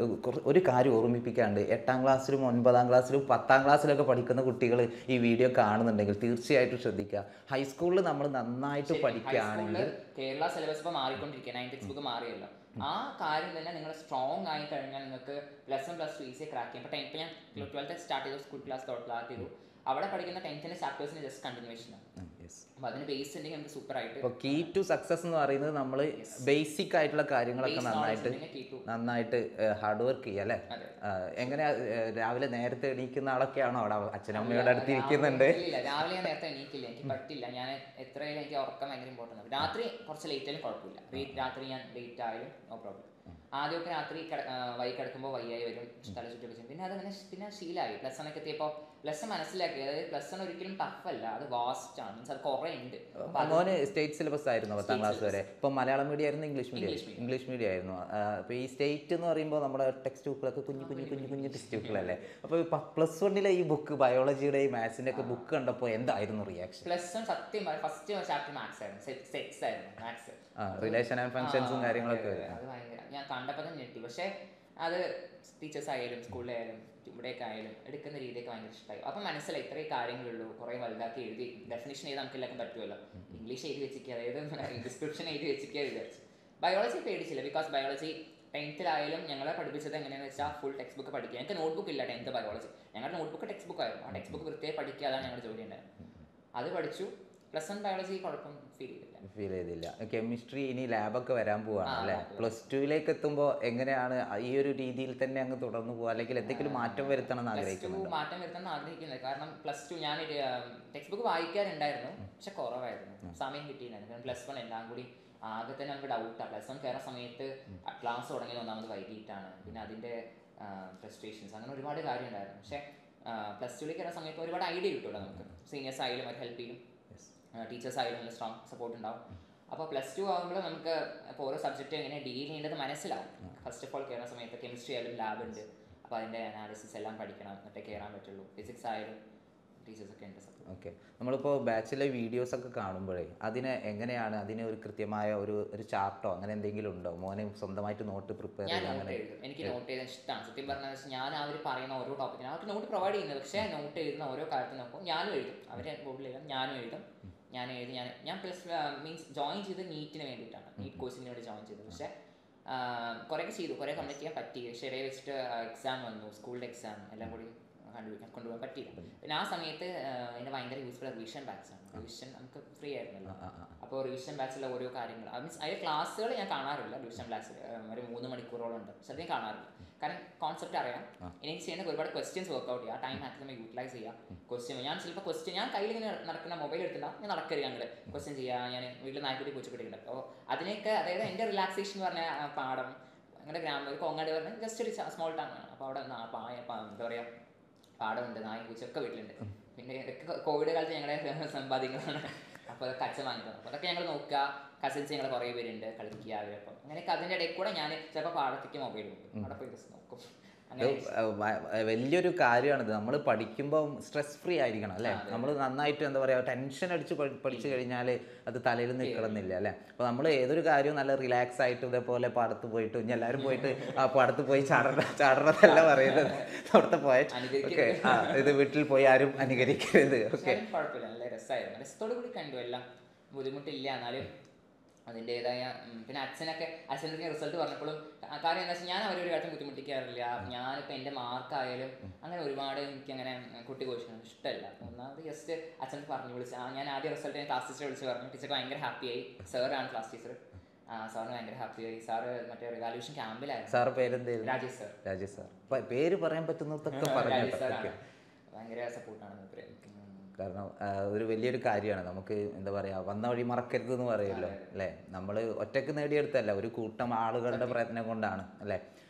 ഒരു കാര്യം ഓർമ്മിപ്പിക്കാണ്ട് എട്ടാം ക്ലാസ്സിലും ഒൻപതാം ക്ലാസ്സിലും പത്താം ക്ലാസ്സിലൊക്കെ പഠിക്കുന്ന കുട്ടികൾ ഈ വീഡിയോ കാണുന്നുണ്ടെങ്കിൽ തീർച്ചയായിട്ടും ശ്രദ്ധിക്കുക ഹൈസ്കൂളിൽ നമ്മൾ നന്നായിട്ട് പഠിക്കുകയാണെങ്കിൽ ഹൈസ്കൂളില് കേരള സിലബസ് ഇപ്പോൾ മാറിക്കൊണ്ടിരിക്കുക നയൻ ടെക്സ്റ്റ് ബുക്ക് മാറിയല്ലോ ആ കാര്യം തന്നെ നിങ്ങൾ സ്ട്രോങ് ആയി കഴിഞ്ഞാൽ നിങ്ങൾക്ക് plus one plus two easy crack ചെയ്യും ഇപ്പോൾ ടെൻത്ത് ഞാൻ ട്വൽത്ത് സ്റ്റാർട്ട് ചെയ്തു സ്കൂൾ ക്ലാസ് സ്റ്റാർട്ട് ചെയ്തു അവിടെ പഠിക്കുന്ന ടെൻത്തിന്റെ ചാപ്റ്റേഴ്സിന് ജസ്റ്റ് കണ്ടിന്യൂഷൻ ആണ് അപ്പോൾ അതിന് ബേസ് ഉണ്ടെങ്കിൽ നമുക്ക് സൂപ്പർ ആയിട്ട് ഇപ്പോൾ കീ ടു സക്സസ് എന്ന് പറയുന്നത് നമ്മൾ ബേസിക് ആയിട്ടുള്ള കാര്യങ്ങളൊക്കെ Base knowledge നന്നായിട്ട് ഉണ്ടെങ്കിൽ key to- നന്നായിട്ട് ഹാർഡ് വർക്ക് ചെയ്യുക അല്ലേ അതെ. എങ്ങനെയാ ഏഹ്, രാവിലെ നേരത്തെ എണീക്കുന്ന ആളൊക്കെയാണോ അവിടെ അച്ഛനമ്മയുടെ അടുത്ത് ഇരിക്കുന്നുണ്ട് രാവിലെ- ഇല്ല രാവിലെ ഞാൻ നേരത്തെ എണീക്കില്ല എനിക്ക് പറ്റില്ല ഞാൻ എത്രയായാലും എനിക്ക് ഉറക്കം ഭയങ്കര ഇമ്പോർട്ടൻ്റ് ആണ് രാത്രി കുറച്ച് ലേറ്റ് ആയാലും കുഴപ്പമില്ല റേ- രാത്രി ഞാൻ ലേറ്റ് ആയാലും നോ പ്രോബ്ലം ആദ്യമൊക്കെ രാത്രി കിട- ആ, വൈകി കിടക്കുമ്പോൾ വയ്യായി വരും തല ചുറ്റൊക്കെ ചെയ്യും പിന്നെ അതങ്ങനെ ശ- പിന്നെ ശീലമായി പ്ലസ് വണ്ണൊക്കെ എത്തിയപ്പോൾ പ്ലസ് വൺ മനസ്സിലാക്കി അതായത് പ്ലസ് വൺ ഒരിക്കലും ടഫ് അല്ല അത് വാസ്റ്റ് ആണ് മീൻസ് അത് കുറേ ഉണ്ട് അപ്പൊ അത് മോന് സ്റ്റേറ്റ് സിലബസ് ആയിരുന്നു പത്താം ക്ലാസ് വരെ ഇപ്പൊ മലയാളം മീഡിയം ആയിരുന്നു English medium English medium. English medium ആയിരുന്നു അപ്പോൾ ഈ സ്റ്റേറ്റ് എന്ന് പറയുമ്പോൾ നമ്മുടെ ടെക്സ്റ്റ് ബുക്കുകളൊക്കെ കുഞ്ഞു കുഞ്ഞു കുഞ്ഞു കുഞ്ഞു ടെക്സ്റ്റ് ബുക്കുകളല്ലേ അപ്പോൾ പ്ലസ് വണ്ണിലെ ഈ ബുക്ക് ബയോളജിയുടെയും മാത്സിൻ്റെ ഒക്കെ ബുക്ക് കണ്ടപ്പോൾ എന്തായിരുന്നു റിയാക്ഷൻ പ്ലസ് വൺ സത്യം ഫസ്റ്റ് ചാപ്റ്റർ മാത്സ് ആയിരുന്നു സെക്സ് ആയിരുന്നു മാത്സ് ആ റിലേഷൻ ആൻഡ് ഫങ്ഷൻസും കാര്യങ്ങളൊക്കെ വരും അത് ഭയങ്കര ഞാൻ കണ്ടപ്പോൾ തന്നെ ഞെട്ടി പക്ഷേ അത് ടീച്ചേഴ്സ് ആയാലും സ്കൂളിലായാലും ഇവിടെയൊക്കെ ആയാലും എടുക്കുന്ന രീതിയൊക്കെ ഭയങ്കര ഇഷ്ടമായി അപ്പം മനസ്സിലായി ഇത്രയും കാര്യങ്ങളുള്ളൂ കുറേ വലുതാക്കി എഴുതി ഡെഫിനേഷൻ ചെയ്ത് നമുക്ക് എല്ലാവർക്കും പറ്റുമല്ലോ ഇംഗ്ലീഷ് എഴുതി വെച്ചിരിക്കുക അതായത് ഡിസ്ക്രിപ്ഷൻ എഴുതി വെച്ചിരിക്കുക വിചാരിച്ചു ബയോളജി പേടിച്ചില്ല ബിക്കോസ് ബയോളജി ടെൻത്തിലായാലും ഞങ്ങളെ പഠിപ്പിച്ചത് എങ്ങനെയാണെന്ന് വെച്ചാൽ ഫുൾ ടെക്സ്റ്റ് ബുക്ക് പഠിക്കുക ഞങ്ങൾക്ക് നോട്ട്ബുക്ക് ഇല്ല ടെൻത്ത് ബയോളജി ഞങ്ങളുടെ നോട്ട്ബുക്ക് ടെക്സ്റ്റ് ബുക്ക് ആയിരുന്നു ആ ടെക്സ്റ്റ് ബുക്ക് വൃത്തിയായി പഠിക്കുക അതാണ് ഞങ്ങളുടെ ജോലി ഉണ്ടായിരുന്നത് അത് പഠിച്ചു പ്ലസ് വൺ ബയോളജി കുഴപ്പം ഫീൽ ചെയ്തില്ല ഫീൽ ചെയ്തില്ല കെമിസ്ട്രി ഇനി ലാബൊക്കെ വരാൻ പോവാണ് ആ, അല്ലേ lab. പ്ലസ് ടുവിലേക്ക് എത്തുമ്പോൾ എങ്ങനെയാണ് ഈ ഒരു രീതിയിൽ തന്നെ അങ്ങ് തുടർന്ന് പോവുക അല്ലെങ്കിൽ എന്തെങ്കിലും മാറ്റം വരുത്തണം എന്ന് പ്ലസ് ടു ആഗ്രഹിക്കുന്നുണ്ടോ മാറ്റം വരുത്താൻ ആഗ്രഹിക്കുന്നത് കാരണം പ്ലസ് ടു ഞാൻ ടെക്സ്റ്റ് ബുക്ക് വായിക്കാറുണ്ടായിരുന്നു പക്ഷെ കുറവായിരുന്നു സമയം കിട്ടിയില്ലായിരുന്നു കാരണം പ്ലസ് വൺ എല്ലാം കൂടി ആകെ തന്നെ നമുക്ക് ഡൗട്ടാണ് പ്ലസ് വൺ കയറുന്ന സമയത്ത് ക്ലാസ് തുടങ്ങിയത് ഒന്നാമത് വൈകിട്ടാണ് പിന്നെ അതിൻ്റെ ഫ്രസ്ട്രേഷൻസ് അങ്ങനെ ഒരുപാട് കാര്യം ഉണ്ടായിരുന്നു പക്ഷേ പ്ലസ് ടുവിലേക്ക് കയറുന്ന സമയത്ത് ഒരുപാട് ഐഡിയ കിട്ടുമല്ലോ നമുക്ക് സീനിയേഴ്സ് ആയാലും അവർ ഹെൽപ്പ് ചെയ്യും ടീച്ചേഴ്സ് ആയാലും നല്ല സ്ട്രോങ് സപ്പോർട്ട് ഉണ്ടാവും അപ്പോൾ പ്ലസ് ടു ആകുമ്പോൾ നമുക്ക് അപ്പോൾ ഓരോ സബ്ജക്റ്റ് എങ്ങനെ ഡീൽ ചെയ്യേണ്ടത് മനസ്സിലാവും ഫസ്റ്റ് ഓഫ് ഓൾ കയറുന്ന സമയത്ത് കെമിസ്ട്രി ആയാലും ലാബ് ഉണ്ട് അപ്പോൾ അതിൻ്റെ അനാലിസിസ് എല്ലാം പഠിക്കണം എന്നിട്ടേ കയറാൻ പറ്റുള്ളൂ ഫിസിക്സ് ആയാലും ടീച്ചേഴ്സ് ഒക്കെ ഉണ്ട് സപ്പോർട്ട് ഓക്കെ നമ്മളിപ്പോൾ ബാച്ചിലെ വീഡിയോസ് ഒക്കെ കാണുമ്പോഴേ അതിന് എങ്ങനെയാണ് അതിന് ഒരു കൃത്യമായ ഒരു ഒരു ചാർട്ടോ അങ്ങനെ എന്തെങ്കിലും ഉണ്ടോ മോനെ സ്വന്തമായിട്ട് നോട്ട് പ്രിപ്പയർ ഞാൻ ചെയ്ത് നോട്ട് അങ്ങനെ എഴുതും എനിക്ക് നോട്ട് ചെയ്താൽ ഇഷ്ടമാണ് സത്യം പറഞ്ഞാൽ വെച്ചാൽ ഞാൻ അവർ പറയുന്ന ഓരോ ടോപ്പിക്കിനും അവർക്ക് നോട്ട് പ്രൊവൈഡ് ചെയ്യുന്നത് പക്ഷേ നോട്ട് എഴുതുന്ന ഓരോ കാര്യത്തിനൊപ്പം ഞാനും എഴുതും അവരെ ബോർഡിൽ എഴുതാം ഞാനും എഴുതും ഞാൻ എഴുതി ഞാൻ ഞാൻ പ്ലസ് മീൻസ് ജോയിൻ ചെയ്ത് നീറ്റിന് വേണ്ടിയിട്ടാണ് നീറ്റ് കോച്ചിന് വേണ്ടി ജോയിൻ ചെയ്തത് പക്ഷേ കുറേയൊക്കെ ചെയ്തു കുറേ കംപ്ലീറ്റ് ചെയ്യാൻ പറ്റി പക്ഷേ ഇടയിൽ വെച്ചിട്ട് എക്സാം വന്നു സ്കൂളിൻ്റെ എക്സാം എല്ലാം കൂടി കണ്ടുപിടിക്കാൻ കൊണ്ടുപോകാൻ പറ്റിയില്ല പിന്നെ ആ സമയത്ത് അതിൻ്റെ ഭയങ്കര യൂസ്ഫുൾ റിവിഷൻ ബാച്ച് ആണ് റിവിഷൻ നമുക്ക് ഫ്രീ ആയിരുന്നല്ലോ അപ്പോൾ റിവിഷൻ ബാച്ചിലെ ഓരോ കാര്യങ്ങൾ മീൻസ് അതിൽ ക്ലാസ്സുകൾ ഞാൻ കാണാറില്ല റിവിഷൻ ബാച്ചിൽ ഒരു മൂന്ന് മണിക്കൂറോളം ഉണ്ട് പക്ഷെ അത് ഞാൻ കാണാറില്ല കാരണം കോൺസെപ്റ്റ് അറിയാം എനിക്ക് ചെയ്യുന്ന ഒരുപാട് ക്വസ്റ്റ്യൻസ് വർക്ക്ഔട്ട് ചെയ്യുക ടൈം മാക്സിമം യൂട്ടിലൈസ് ചെയ്യുക ക്വസ്റ്റ്യൻ ഞാൻ ചിലപ്പോൾ ക്വസ്റ്റ്യൻ ഞാൻ കയ്യിൽ ഇങ്ങനെ നടക്കുന്ന മൊബൈൽ എടുത്തില്ല ഞാൻ നടക്കരുത് ഞങ്ങൾ ക്വസ്റ്റ്യൻ ചെയ്യുക ഞാൻ വീട്ടിൽ നായ്ക്കുട്ടി പൂച്ചക്കുട്ടിയുണ്ട് അപ്പോൾ അതിനൊക്കെ അതായത് എൻ്റെ റിലാക്സേഷൻ എന്ന് പറഞ്ഞ ആ പാഠം അങ്ങനെ ഗ്രാമം ഒരു കോങ്ങാട് പറഞ്ഞ ജസ്റ്റ് ഒരു സ്മോൾ ടൗൺ ആണ് അപ്പോൾ അവിടെ നാ- പായ പ- എന്താ പറയുക പാടമുണ്ട് നായും പൂച്ചയൊക്കെ വീട്ടിലുണ്ട് പിന്നെ ഇതൊക്കെ കോവിഡ് കാലത്ത് ഞങ്ങളുടെ സമ്പാദ്യങ്ങളാണ് അപ്പോൾ അതൊക്കെ അച്ഛൻ വാങ്ങിത്തന്നു അപ്പോൾ അതൊക്കെ ഞങ്ങൾ നോക്കുക കസിൻസ് ഞങ്ങൾ കുറേ പേരുണ്ട് കളിക്കുക അവരപ്പം അങ്ങനെയൊക്കെ അതിൻ്റെ ഇടയിൽ കൂടെ ഞാൻ ചിലപ്പോൾ പാടത്തേക്ക് മൊബൈൽ കൊടുക്കും അവിടെ പോയി just നോക്കും ഇത് അങ്ങനെ വ- വ- വലിയൊരു കാര്യമാണിത് നമ്മൾ പഠിക്കുമ്പോൾ സ്ട്രെസ് ഫ്രീ ആയിരിക്കണം അല്ലേ നമ്മൾ നന്നായിട്ട് എന്താ പറയുക ടെൻഷൻ അടിച്ച് പഠി- പഠിച്ചു കഴിഞ്ഞാൽ അത് തലയിൽ നിൽക്കണമെന്നില്ല അല്ലേ അപ്പോൾ നമ്മൾ ഏതൊരു കാര്യവും നല്ല റിലാക്സ് ആയിട്ട് ഇതേപോലെ പാടത്ത് പോയിട്ട് ഇനി എല്ലാവരും പോയിട്ട് ആ പാടത്ത് പോയി ചാടണ ചാടണതല്ല പറയുന്നത് അവിടുത്തെ പോയ ഓക്കെ ആ ഇത് വീട്ടിൽ പോയി ആരും അനുകരിക്കരുത് ഓക്കെ എന്നാലും കുഴപ്പമില്ല നല്ല രസമായിരുന്നു രസത്തോടു കൂടി കണ്ടു എല്ലാം ബുദ്ധിമുട്ടില്ല എന്നാലും അതിൻ്റെതായ പിന്നെ അച്ഛനൊക്കെ അച്ഛനൊക്കെ റിസൾട്ട് പറഞ്ഞപ്പോഴും ആ കാര്യം എന്താ വെച്ചാൽ ഞാൻ അവരൊരു കാര്യത്തിൽ ബുദ്ധിമുട്ടിക്കാറില്ല ഞാനിപ്പോൾ എൻ്റെ മാർക്കായാലും അങ്ങനെ ഒരുപാട് എനിക്ക് അങ്ങനെ കുട്ടി കോഴിക്കണം ഇഷ്ടമല്ല ഒന്നാമത് ജസ്റ്റ് അച്ഛൻ പറഞ്ഞു വിളിച്ച് ആ ഞാൻ ആദ്യം റിസൾട്ട് ഞാൻ ക്ലാസ് ടീച്ചറെ വിളിച്ച് പറഞ്ഞു ടീച്ചർക്ക് ഭയങ്കര ഹാപ്പിയായി സാറാണ് ക്ലാസ് ടീച്ചർ സാറിന് ഭയങ്കര ഹാപ്പിയായി സാറ് മറ്റേ റിവാല്യൂഷൻ ക്യാമ്പിലായിരുന്നു സാറ് പേരെന്തായിരുന്നു രാജേഷ് സാർ രാജേഷ് സാർ പ- പേര് പറയാൻ പറ്റുന്നതൊക്കെ പറഞ്ഞു രാജേഷ് കേട്ടോ സാറാണ് ഓക്കെ ഭയങ്കര സപ്പോർട്ടാണ് മൂപ്പര് ഉം. കാരണം ആ, ഒരു വലിയൊരു കാര്യമാണ് നമുക്ക് എന്താ പറയുക വന്ന വഴി മറക്കരുത് എന്ന് പറയുമല്ലോ അല്ലേ നമ്മൾ ഒറ്റക്ക് നേടിയെടുത്തല്ല ഒരു കൂട്ടം ആളുകളുടെ പ്രയത്നം കൊണ്ടാണ് അല്ലേ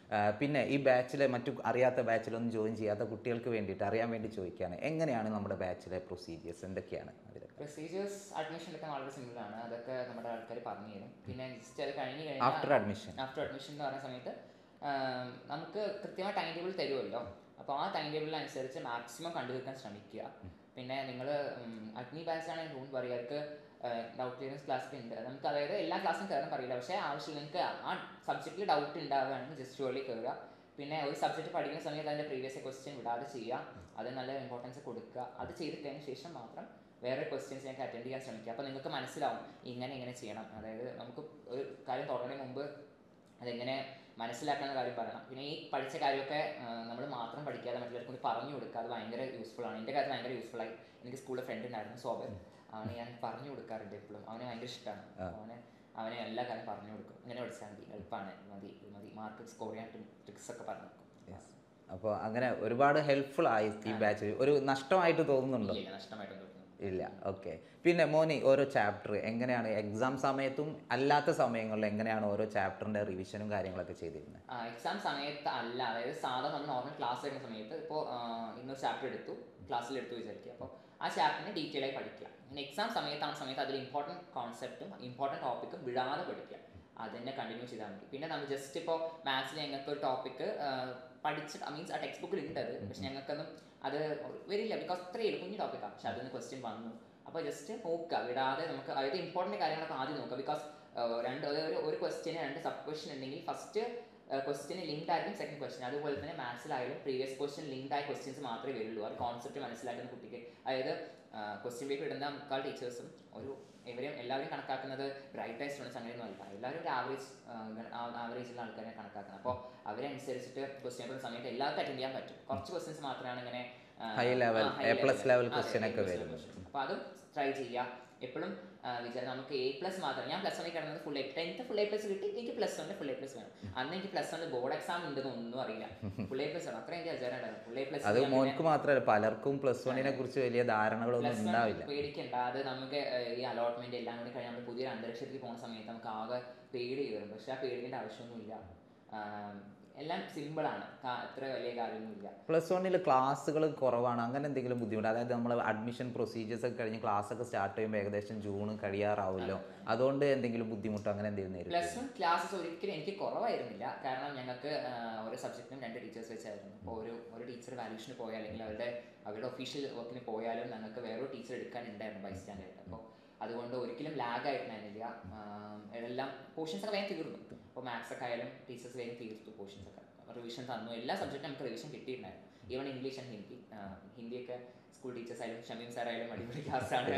ആ, പിന്നെ ഈ ബാച്ചിലെ മറ്റു അറിയാത്ത ബാച്ചിലൊന്നും ജോയിൻ ചെയ്യാത്ത കുട്ടികൾക്ക് വേണ്ടിയിട്ട് അറിയാൻ വേണ്ടി ചോദിക്കുകയാണ് എങ്ങനെയാണ് നമ്മുടെ ബാച്ചിലെ പ്രൊസീജിയേഴ്സ് എന്തൊക്കെയാണ് അതിൽ പ്രൊസീജിയേഴ്സ് അഡ്മിഷൻ എടുക്കാൻ വളരെ സിമ്പിൾ ആണ് അതൊക്കെ നമ്മുടെ ആൾക്കാർ പറഞ്ഞു തരും പിന്നെ ജസ്റ്റ് അത് കഴിഞ്ഞ് After admission. ആഫ്റ്റർ അഡ്മിഷൻ എന്ന് പറയുന്ന സമയത്ത് ആം, നമുക്ക് കൃത്യമായ ടൈം ടേബിൾ തരുമല്ലോ അപ്പോൾ ആ ടൈം ടേബിളിനനുസരിച്ച് മാക്സിമം കണ്ടു തീർക്കാൻ ശ്രമിക്കുക പിന്നെ നിങ്ങൾ അഗ്നി ബാച്ച് ആണെങ്കിൽ ഡോണ്ട് പറയുക അവർക്ക് ഡൗട്ട് ക്ലിയറൻസ് ക്ലാസ് ഉണ്ട് അത് നമുക്ക് അതായത് എല്ലാ ക്ലാസ്സും കയറാൻ പറയില്ല പക്ഷേ ആവശ്യം നിങ്ങൾക്ക് ആ സബ്ജക്റ്റിൽ ഡൗട്ട് ഉണ്ടാവുകയാണെങ്കിൽ ജസ്റ്റ് ഷുവർലി കയറുക പിന്നെ ഒരു സബ്ജക്റ്റ് പഠിക്കുന്ന സമയത്ത് അതിൻ്റെ പ്രീവിയസ് ക്വസ്റ്റ്യൻ വിടാതെ ചെയ്യുക അത് നല്ല ഇമ്പോർട്ടൻസ് കൊടുക്കുക അത് ചെയ്ത് കഴിഞ്ഞ ശേഷം മാത്രം വേറെ ക്വസ്റ്റ്യൻസ് ഞങ്ങൾക്ക് അറ്റൻഡ് ചെയ്യാൻ ശ്രമിക്കുക അപ്പോൾ നിങ്ങൾക്ക് മനസ്സിലാവും ഇങ്ങനെ ഇങ്ങനെ ചെയ്യണം അതായത് നമുക്ക് ഒരു കാര്യം തുടങ്ങുന്നതിന് മുമ്പ് അതെങ്ങനെ മനസ്സിലാക്കുന്ന കാര്യം പറയണം പിന്നെ ഈ പഠിച്ച കാര്യമൊക്കെ നമ്മൾ മാത്രം പഠിക്കാതെ മറ്റുള്ളവർക്ക് ഒന്ന് പറഞ്ഞു കൊടുക്കുക അത് ഭയങ്കര യൂസ്ഫുൾ ആണ് എൻ്റെ കാര്യം ഭയങ്കര യൂസ്ഫുൾ ആയി എനിക്ക് സ്കൂളിൽ ഫ്രണ്ട് ഉണ്ടായിരുന്നു സോബർ അവന് ഞാൻ പറഞ്ഞു കൊടുക്കാറുണ്ട് എപ്പോഴും അവന് ഭയങ്കര ഇഷ്ടമാണ് അവന് അവനെ എല്ലാ കാര്യം പറഞ്ഞു കൊടുക്കും ഇങ്ങനെ പഠിച്ചാൽ മതി എളുപ്പമാണ് മതി ഇത് മതി മാർക്ക് സ്കോർ ചെയ്യാൻ ട്രിക്സ് ഒക്കെ പറഞ്ഞു കൊടുക്കും അപ്പോൾ അങ്ങനെ ഒരുപാട് ഹെൽപ്ഫുൾ ആയി ഈ ബാച്ച് ഒരു നഷ്ടമായിട്ട് തോന്നുന്നുണ്ടോ ഇല്ല നഷ്ടമായിട്ടൊന്നും തോന്നുന്നു ഇല്ല ഓക്കെ പിന്നെ മോനി ഓരോ ചാപ്റ്റർ എങ്ങനെയാണ് എക്സാം സമയത്തും അല്ലാത്ത സമയങ്ങളിൽ എങ്ങനെയാണ് ഓരോ ചാപ്റ്ററിൻ്റെ റിവിഷനും കാര്യങ്ങളൊക്കെ ചെയ്തിരുന്നത് എക്സാം സമയത്ത് അല്ല അതായത് സാധാ നമ്മൾ നോർമൽ ക്ലാസ് എടുക്കുന്ന സമയത്ത് ഇപ്പോൾ ഇന്നൊരു ചാപ്റ്റർ എടുത്തു ക്ലാസ്സിൽ എടുത്തു വിചാരിക്കുക അപ്പോൾ ആ ചാപ്റ്ററിനെ ഡീറ്റെയിൽ ആയി പഠിക്കുക പിന്നെ എക്സാം സമയത്താണ് സമയത്ത് അതിൽ ഇമ്പോർട്ടൻറ്റ് കോൺസെപ്റ്റും ഇമ്പോർട്ടൻറ്റ് ടോപ്പിക്കും വിടാതെ പഠിക്കുക അത് തന്നെ കണ്ടിന്യൂ ചെയ്താൽ മതി പിന്നെ നമ്മൾ ജസ്റ്റ് ഇപ്പോൾ മാത്സിൽ ഞങ്ങൾക്ക് ഒരു ടോപ്പിക്ക് പഠിച്ച് മീൻസ് ആ ടെക്സ്റ്റ് ബുക്കിൽ ഉണ്ട് അത് പക്ഷെ ഞങ്ങൾക്കൊന്നും അത് വരില്ല ബിക്കോസ് അത്രയേ ഉള്ളൂ കുഞ്ഞു ടോപ്പിക്കാണ് പക്ഷെ അതിന് ക്വസ്റ്റ്യൻ വന്നു അപ്പോൾ ജസ്റ്റ് നോക്കുക വിടാതെ നമുക്ക് അതായത് ഇമ്പോർട്ടൻറ്റ് കാര്യങ്ങളൊക്കെ ആദ്യം നോക്കുക ബിക്കോസ് രണ്ട് അതായത് ഒരു- ഒരു ക്വസ്റ്റ്യന് രണ്ട് സബ് ക്വസ്റ്റ്യൻ ഉണ്ടെങ്കിൽ ഫസ്റ്റ് ക്വസ്റ്റ്യന് ലിങ്ക്ഡ് ആയിരിക്കും സെക്കൻഡ് ക്വസ്റ്റ്യൻ അതുപോലെ തന്നെ മാത്സിലായാലും പ്രീവിയസ് ക്വസ്റ്റ്യൻ ലിങ്ക്ഡ് ആയ ക്വസ്റ്റ്യൻസ് മാത്രമേ വരുള്ളൂ ആ കോൺസെപ്റ്റ് മനസ്സിലാക്കുന്ന കുട്ടിക്ക് അതായത് ക്വസ്റ്റ്യൻ പേപ്പർ ഇടുന്ന മുക്കാൽ ടീച്ചേഴ്സും ഒരു ഇവരെയും എല്ലാവരും കണക്കാക്കുന്നത് ബ്രൈറ്റ് ആയ സ്റ്റുഡൻസ് അങ്ങനെയൊന്നും അല്ല എല്ലാവരും ഒരു ആവറേജ് ആവറേജുള്ള ആൾക്കാരെ കണക്കാക്കുന്നത് അപ്പോൾ അവരനുസരിച്ചിട്ട് ക്വസ്റ്റ്യൻ പേപ്പർ സമയത്ത് എല്ലാവർക്കും അറ്റൻഡ് ചെയ്യാൻ പറ്റും കുറച്ച് ക്വസ്റ്റ്യൻസ് മാത്രമാണ് ഇങ്ങനെ ആ, High level, ആ, high A plus level അതെ, question A ഒക്കെ plus level വരും. question. അപ്പോൾ അതും ട്രൈ ചെയ്യുക എപ്പോഴും വിചാരം നമുക്ക് എ പ്ലസ് മാത്രം ഞാൻ പ്ലസ് വണ്ണിൽ കിടന്നത് full A tenth full A plus കിട്ടി എനിക്ക് പ്ലസ് വണ്ണിൽ ഫുൾ എ പ്ലസ് വേണം അന്ന് എനിക്ക് പ്ലസ് വണ്ണിൽ ബോർഡ് എക്സാം ഉണ്ടെന്ന് ഒന്നും അറിയില്ല ഫുൾ എ പ്ലസ് വേണം അത്ര എനിക്ക് വിചാരം ഉണ്ടായിരുന്നു ഫുൾ എ പ്ലസ് അത് മോൻക്ക് മാത്രമല്ല പലർക്കും പ്ലസ് വണ്ണിനെ കുറിച്ച് വലിയ ധാരണകളൊന്നും പ്ലസ് ഉണ്ടാവില്ല പേടിക്കണ്ട അത് നമുക്ക് ഏഹ്, ഈ അലോട്ട്മെന്റ് എല്ലാം കൂടി കഴിഞ്ഞ് നമ്മൾ പുതിയൊരു അന്തരീക്ഷത്തിൽ പോകുന്ന സമയത്ത് നമുക്ക് ആകെ പേടി കയറും പക്ഷെ ആ പേടിക്കേണ്ട ആവശ്യമൊന്നുമില്ല ആം, എല്ലാം സിമ്പിളാണ് അത്ര വലിയ കാര്യമൊന്നുമില്ല പ്ലസ് വണ്ണിൽ ക്ലാസ്സുകൾ കുറവാണ് അങ്ങനെ എന്തെങ്കിലും ബുദ്ധിമുട്ട് അതായത് നമ്മൾ അഡ്മിഷൻ പ്രൊസീജിയേഴ്സ് ഒക്കെ കഴിഞ്ഞ് ക്ലാസ് ഒക്കെ സ്റ്റാർട്ട് ചെയ്യുമ്പോൾ ഏകദേശം ജൂൺ കഴിയാറാവുമല്ലോ അതുകൊണ്ട് എന്തെങ്കിലും ബുദ്ധിമുട്ടോ അങ്ങനെ എന്തെങ്കിലും നേരിടും പ്ലസ് വൺ ക്ലാസ്സസ് ഒരിക്കലും എനിക്ക് കുറവായിരുന്നില്ല കാരണം ഞങ്ങൾക്ക് ആ, ഓരോ സബ്ജക്റ്റിനും രണ്ട് ടീച്ചേഴ്സ് വെച്ചായിരുന്നു അപ്പോൾ ഒരു ഒരു ടീച്ചർ വാല്യൂഷന് പോയാൽ അല്ലെങ്കിൽ അവരുടെ അവരുടെ ഒഫീഷ്യൽ വർക്കിന് പോയാലും ഞങ്ങൾക്ക് വേറൊരു ടീച്ചർ എടുക്കാനുണ്ടായിരുന്നു ബൈ സ്റ്റാൻഡായിട്ട് അപ്പോൾ അതുകൊണ്ട് ഒരിക്കലും ലാഗ് ആയിട്ടുണ്ടായിരുന്നില്ല ആം, എല്ലാം പോർഷൻസ് ഒക്കെ വേഗം തീർന്നു അപ്പോൾ മാത്സ് ഒക്കെ ആയാലും ടീച്ചേഴ്സ് വേഗം തീർത്തു പോർഷൻസ് ഒക്കെ റിവിഷൻ തന്നു എല്ലാ സബ്ജക്റ്റും നമുക്ക് റിവിഷൻ കിട്ടിയിട്ടുണ്ടായിരുന്നു ഈവൺ ഇംഗ്ലീഷ് ആൻഡ് ഹിന്ദി ആ, ഹിന്ദിയൊക്കെ സ്കൂൾ ടീച്ചേഴ്സ് ആയാലും ഷമീം സാർ ആയാലും അടിപൊളി ക്ലാസ് ആണ്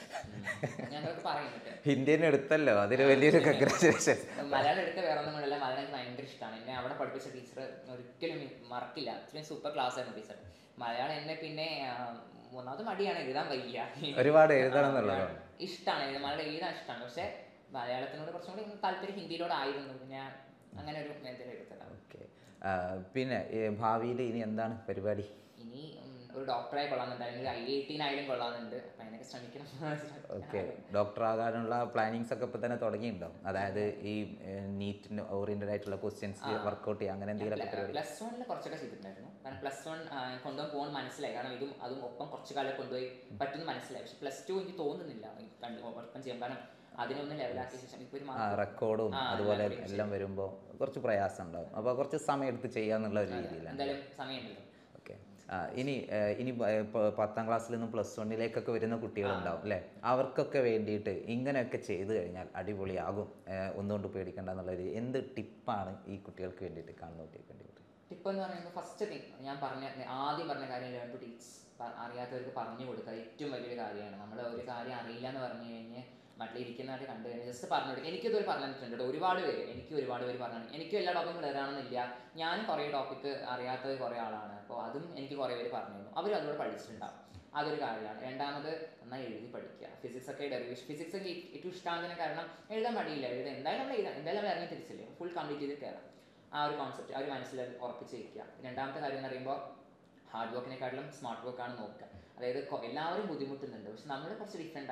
ഞങ്ങൾക്ക് പറയുന്നുണ്ട് ഹിന്ദിനെ എടുത്തല്ലോ അതിന് വലിയൊരു കൺഗ്രാറ്റുലേഷൻ മലയാളം എടുക്ക വേറെ ഒന്നും കൊണ്ടല്ല മലയാളം എനിക്ക് ഭയങ്കര ഇഷ്ടമാണ് എന്നെ അവിടെ പഠിപ്പിച്ച ടീച്ചർ ഒരിക്കലും മറക്കില്ല ഇത്രയും സൂപ്പർ ക്ലാസ് ആയിരുന്നു ടീച്ചർ മലയാളം എന്നെ പിന്നെ ആ, ഒന്നാമത് മടിയാണ് എഴുതാൻ വയ്യ ഒരുപാട് എഴുതണം എന്നുള്ളതാണ്. ഇഷ്ടമാണ് മലയാളം എഴുതാൻ ഇഷ്ടമാണ് പക്ഷെ മലയാളത്തിനോട് കുറച്ചും കൂടി താല്പര്യം ഹിന്ദിയിലോടായിരുന്നു പിന്നെ അങ്ങനെ ഒരു മേഖല എടുത്തതാണ് ഓക്കെ പിന്നെ ഭാവിയിൽ ഇനി എന്താണ് പരിപാടി ഇനി ഉം, ഒരു ഡോക്ടറായി കൊള്ളാമെന്നുണ്ട് അല്ലെങ്കിൽ ഐ ഐ ടിനായാലും കൊള്ളാമെന്നുണ്ട് അപ്പം അതിനൊക്കെ ശ്രമിക്കണം ഓക്കെ ഡോക്ടർ ആകാനുള്ള പ്ലാനിങ്സ് ഒക്കെ ഇപ്പൊ തന്നെ തുടങ്ങിയിട്ടുണ്ടോ അതായത് ഈ നീറ്റിന് ഓറിയന്റഡ് ആയിട്ടുള്ള ക്വസ്റ്റ്യൻസ് വർക്കൗട്ട് ചെയ്യുക അങ്ങനെ എന്തെങ്കിലുമൊക്കെ പരിപാടി പ്ലസ് വണ്ണിൽ കുറച്ചൊക്കെ ചെയ്തിട്ടുണ്ടായിരുന്നു കാരണം പ്ലസ് വൺ കൊണ്ടുപോകാൻ പോകാൻ മനസ്സിലായി കാരണം ഇതും അതും ഒപ്പം കുറച്ച് കാലം കൊണ്ടുപോയി പറ്റുന്ന മനസ്സിലായി പക്ഷെ പ്ലസ് ടു എനിക്ക് തോന്നുന്നില്ല ഈ കണ്ട് ഒപ്പം ചെയ്യാൻ കാരണം അതിനൊന്ന് ലെവലാക്കിയ ശേഷം ഇപ്പൊ ഒരു ആ mark- റെക്കോർഡും ആ, അതുപോലെ എല്ലാം എല്ലാം വരുമ്പോൾ കുറച്ച് പ്രയാസം ഉണ്ടാവും അപ്പോൾ കുറച്ച് സമയം എടുത്ത് ചെയ്യാന്നുള്ള ഒരു രീതിയിലാണ് എന്തായാലും സമയമുണ്ടല്ലോ ഓക്കെ ഇനി ആ, ഇനി പ- ഇപ്പൊ പത്താം ക്ലാസ്സിൽ നിന്നും പ്ലസ് വണ്ണിലേക്കൊക്കെ വരുന്ന കുട്ടികളുണ്ടാവും അല്ലേ അവർക്കൊക്കെ വേണ്ടിയിട്ട് ഇങ്ങനെയൊക്കെ ചെയ്തു കഴിഞ്ഞാൽ അടിപൊളിയാകും ആ, ഒന്നുകൊണ്ട് പേടിക്കേണ്ട എന്നുള്ള ഒരു എന്ത് ടിപ്പാണ് ഈ കുട്ടികൾക്ക് വേണ്ടിയിട്ട് കാണുന്ന കുട്ടികൾക്ക് വേണ്ടിയിട്ട് ടിപ്പ് എന്ന് പറയുമ്പോൾ ഫസ്റ്റ് തിങ് ഞാൻ പറഞ്ഞ ആദ്യം പറഞ്ഞ കാര്യം ലേൺ ടു ടീച്ച് അറിയാത്തവർക്ക് പറഞ്ഞു കൊടുക്കുക ഏറ്റവും വലിയൊരു കാര്യമാണ് നമ്മൾ ഒരു കാര്യം അറിയില്ല എന്ന് പറഞ്ഞു കഴിഞ്ഞാൽ മറ്റുള്ള ഇരിക്കുന്നവരെ കണ്ടു കഴിഞ്ഞാൽ ജസ്റ്റ് പറഞ്ഞു കൊടുക്കുക എനിക്കിതൊരു പറഞ്ഞു തന്നിട്ടുണ്ട് കേട്ടോ. ഒരുപാട് പേര് എനിക്ക് ഒരുപാട് പേര് പറഞ്ഞു എനിക്കും എല്ലാ ടോപ്പിക്കും ക്ലിയർ ആണെന്നില്ല ഞാനും കുറേ ടോപ്പിക്ക് അറിയാത്തത് കുറേ ആളാണ് അപ്പോൾ അതും എനിക്ക് കുറേ പേര് പറഞ്ഞു തന്നു അവർ അതുകൂടെ പഠിച്ചിട്ടുണ്ടാവും അതൊരു കാര്യമാണ് രണ്ടാമത് നന്നായി എഴുതി പഠിക്കുക ഫിസിക്സ് ഒക്കെ ഡെറിവേഷൻ ഫിസിക്സ് ഒക്കെ ഏറ്റവും ഇഷ്ടമാകുന്നതിന് കാരണം എഴുതാൻ മടിയില്ല എഴുതാൻ എന്തായാലും നമ്മൾ എഴുതാം എന്തായാലും നമ്മൾ ഇറങ്ങി തിരിച്ചില്ലേ ഫുൾ കംപ്ലീറ്റ് ചെയ്ത് കയറാം ആ ഒരു കോൺസെപ്റ്റ് ആ ഒരു മനസ്സിൽ ഉറപ്പിച്ച് വയ്ക്കുക രണ്ടാമത്തെ കാര്യം എന്ന് പറയുമ്പോൾ ഹാർഡ് വർക്കിനെക്കാട്ടിലും സ്മാർട്ട് വർക്കാണ് നോക്കുക അതായത് കൊ- എല്ലാവരും ബുദ്ധിമുട്ടുന്നുണ്ട് പക്ഷെ നമ്മൾ കുറച്ച് ഡിഫറെൻ്റ് ആയിട്ട്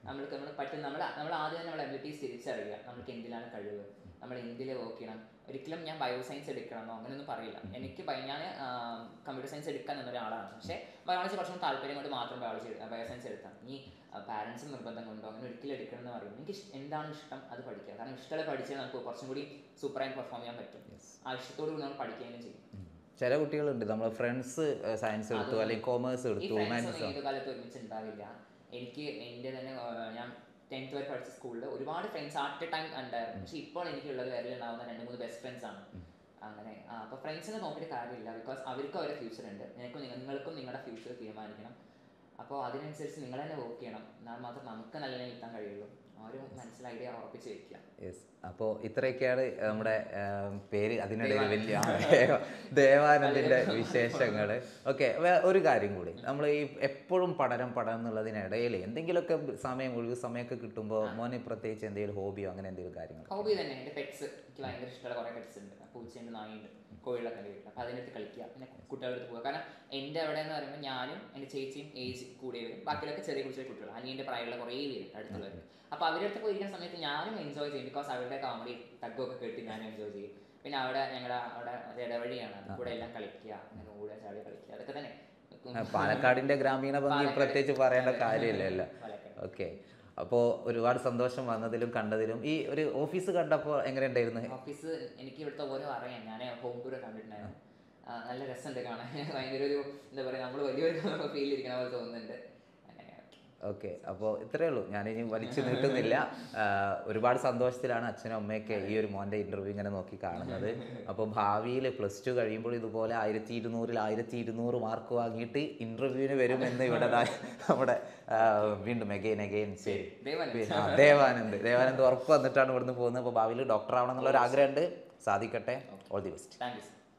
നമ്മൾക്ക് നമ്മൾ പറ്റും നമ്മൾ നമ്മൾ ആദ്യം തന്നെ നമ്മുടെ എബിലിറ്റീസ് തിരിച്ചറിയുക നമുക്ക് എന്തിലാണ് കഴിവ് നമ്മൾ എന്തിൽ വർക്ക് ചെയ്യണം ഒരിക്കലും ഞാൻ ബയോ സയൻസ് എടുക്കണമെന്നോ അങ്ങനെയൊന്നും പറയില്ല എനിക്ക് ബയ- ഞാൻ കമ്പ്യൂട്ടർ സയൻസ് എടുക്കാൻ നിന്ന ഒരാളാണ് പക്ഷേ ബയോളജി കുറച്ചും താല്പര്യം കൊണ്ട് മാത്രം ബയോളജി ബയോ സയൻസ് എടുത്താണ് ഈ പാരൻസും നിർബന്ധം കൊണ്ടോ അങ്ങനെ ഒരിക്കലും എടുക്കണം എന്ന് പറയും എനിക്ക് ഇഷ്- എന്താണ് ഇഷ്ടം അത് പഠിക്കുക കാരണം ഇഷ്ടമുള്ള പഠിച്ചാൽ നമുക്ക് കുറച്ചും കൂടി സൂപ്പറായി പെർഫോം ചെയ്യാൻ പറ്റും ആ ഇഷ്ടത്തോടു കൂടി നമ്മൾ പഠിക്കുകയും ചെയ്യും ചില കുട്ടികളുണ്ട് നമ്മളെ ഫ്രണ്ട്സ് സയൻസ് എടുത്തു അല്ലെങ്കിൽ കോമേഴ്സ് ഈ എടുത്തു ഫ്രണ്ട്സ് ഹ്യൂമാനിറ്റീസ് ഒന്നും ഏത് കാലത്ത് ഒരുമിച്ച് ഉണ്ടാവില്ല എനിക്ക് എൻ്റെ തന്നെ ആ, ഞാൻ ടെൻത്ത് വരെ പഠിച്ച സ്കൂളിൽ ഒരുപാട് ഫ്രണ്ട്സ് അറ്റ് എ ടൈം ഉണ്ടായിരുന്നു പക്ഷെ ഇപ്പോൾ എനിക്കുള്ളത് വേറെ ഉണ്ടാവുന്ന രണ്ട് മൂന്ന് ബെസ്റ്റ് ഫ്രണ്ട്സ് ആണ് അങ്ങനെ ആ, അപ്പോൾ ഫ്രണ്ട്സിനെ നോക്കിയിട്ട് കാര്യമില്ല ബിക്കോസ് അവർക്കും അവരുടെ ഫ്യൂച്ചർ ഉണ്ട് നിനക്കും നിങ്ങൾക്കും നിങ്ങളുടെ ഫ്യൂച്ചർ തീരുമാനിക്കണം അപ്പോൾ അതിനനുസരിച്ച് നിങ്ങൾ തന്നെ വർക്ക് ചെയ്യണം എന്നാൽ മാത്രം നമുക്ക് നല്ല നിലയിൽ എത്താൻ കഴിയുള്ളൂ ആ ഒരു മനസ്സിൽ ഐഡിയ ഉറപ്പിച്ച് വെക്കുക യെസ് അപ്പോൾ ഇത്രയൊക്കെയാണ് നമ്മുടെ ആം, പേര് അതിനിടയിൽ വലിയ ആ, ദേവ- ദേവാനന്ദിൻ്റെ വിശേഷങ്ങൾ ഓക്കെ ഒരു കാര്യം കൂടി നമ്മൾ ഈ എപ്പോഴും പഠനം പഠനം എന്നുള്ളതിനിടയിൽ എന്തെങ്കിലുമൊക്കെ സമയം ഒഴിവ് സമയമൊക്കെ കിട്ടുമ്പോൾ മോനെ പ്രത്യേകിച്ച് എന്തെങ്കിലും ഹോബിയോ അങ്ങനെ എന്തെങ്കിലും കാര്യങ്ങൾ ഹോബി തന്നെ എൻ്റെ പെറ്റ്സ് എനിക്ക് ഭയങ്കര ഇഷ്ടമുള്ള കുറേ പെറ്റ്സ് ഉണ്ട് പൂച്ചയുണ്ട് നായുണ്ട് കോഴികളൊക്കെ എൻ്റെ വീട്ടിൽ അപ്പോൾ അതിനടുത്ത് കളിക്കുക പിന്നെ കുട്ടികളുടെ അടുത്ത് പോകുക കാരണം എൻ്റെ അവിടെ എന്ന് പറയുമ്പോൾ ഞാനും എൻ്റെ ചേച്ചിയും ഏജ് കൂടിയവരും ബാക്കിയുള്ളൊക്കെ ചെറിയ കുറിച്ച് കുട്ടികൾ അനിയൻ്റെ പ്രായമുള്ള കുറേ പേരുണ്ട് അടുത്തുള്ളവർ അപ്പോൾ അവരുടെ അടുത്ത് പോയിരിക്കുന്ന സമയത്ത് ഞാനും എൻജോയ് ചെയ്യും ബിക്കോസ് അവരുടെ കോമഡി തഗ്ഗൊക്കെ കേട്ട് ഞാനും എൻജോയ് ചെയ്യും പിന്നെ അവിടെ ഞങ്ങളുടെ അവിടെ ഒരു ഇടവഴിയാണ് അതിൽ കൂടെ എല്ലാം കളിക്കുക അങ്ങനെ ഓടുക ചാടി കളിക്കുക അതൊക്കെ തന്നെ പാലക്കാടിൻ്റെ ഗ്രാമീണ ഭംഗി പാലക്കാട്. പ്രത്യേകിച്ച് പറയേണ്ട കാര്യമില്ലല്ലോ പാലക്കാട്. ഓക്കെ അപ്പോൾ ഒരുപാട് സന്തോഷം വന്നതിലും കണ്ടതിലും ഈ ഒരു ഓഫീസ് കണ്ടപ്പോൾ എങ്ങനെ ഉണ്ടായിരുന്നു ഓഫീസ് എനിക്ക് ഇവിടുത്തെ ഓരോ അറിയാം ഞാൻ ഹോം ടൂർ കണ്ടിട്ടുണ്ടായിരുന്നു ആ, നല്ല രസമുണ്ട് കാണാൻ ഭയങ്കര ഒരു എന്താ പറയുക നമ്മൾ വലിയൊരു ഫീൽ ഇരിക്കണ പോലെ തോന്നുന്നുണ്ട് അങ്ങനെ ഓക്കെ അപ്പോൾ ഇത്രയേ ഉള്ളൂ ഞാനിനി വലിച്ചു നീട്ടുന്നില്ല ആ, ഒരുപാട് സന്തോഷത്തിലാണ് അച്ഛനും അമ്മയൊക്കെ ഈ ഒരു മോൻ്റെ ഇൻ്റർവ്യൂ ഇങ്ങനെ നോക്കി കാണുന്നത് അപ്പോൾ ഭാവിയിൽ പ്ലസ് ടു കഴിയുമ്പോൾ ഇതുപോലെ ആയിരത്തി ഇരുന്നൂറിൽ ആയിരത്തി ഇരുന്നൂറ് മാർക്ക് വാങ്ങിയിട്ട് ഇൻ്റർവ്യൂവിന് വരുമെന്ന് ഇവിടെ ദാ നമ്മുടെ ആ, വീണ്ടും എഗെയിൻ എഗെയിൻ ശരി ദേവാനന്ദ്. ആ, ദേവാനന്ദ് ദേവാനന്ദ് ഉറപ്പ് വന്നിട്ടാണ് ഇവിടുന്ന് പോകുന്നത് അപ്പോൾ ഭാവിയിൽ ഡോക്ടർ ആവണം എന്നുള്ള ഒരു ആഗ്രഹമുണ്ട് സാധിക്കട്ടെ all the best thank U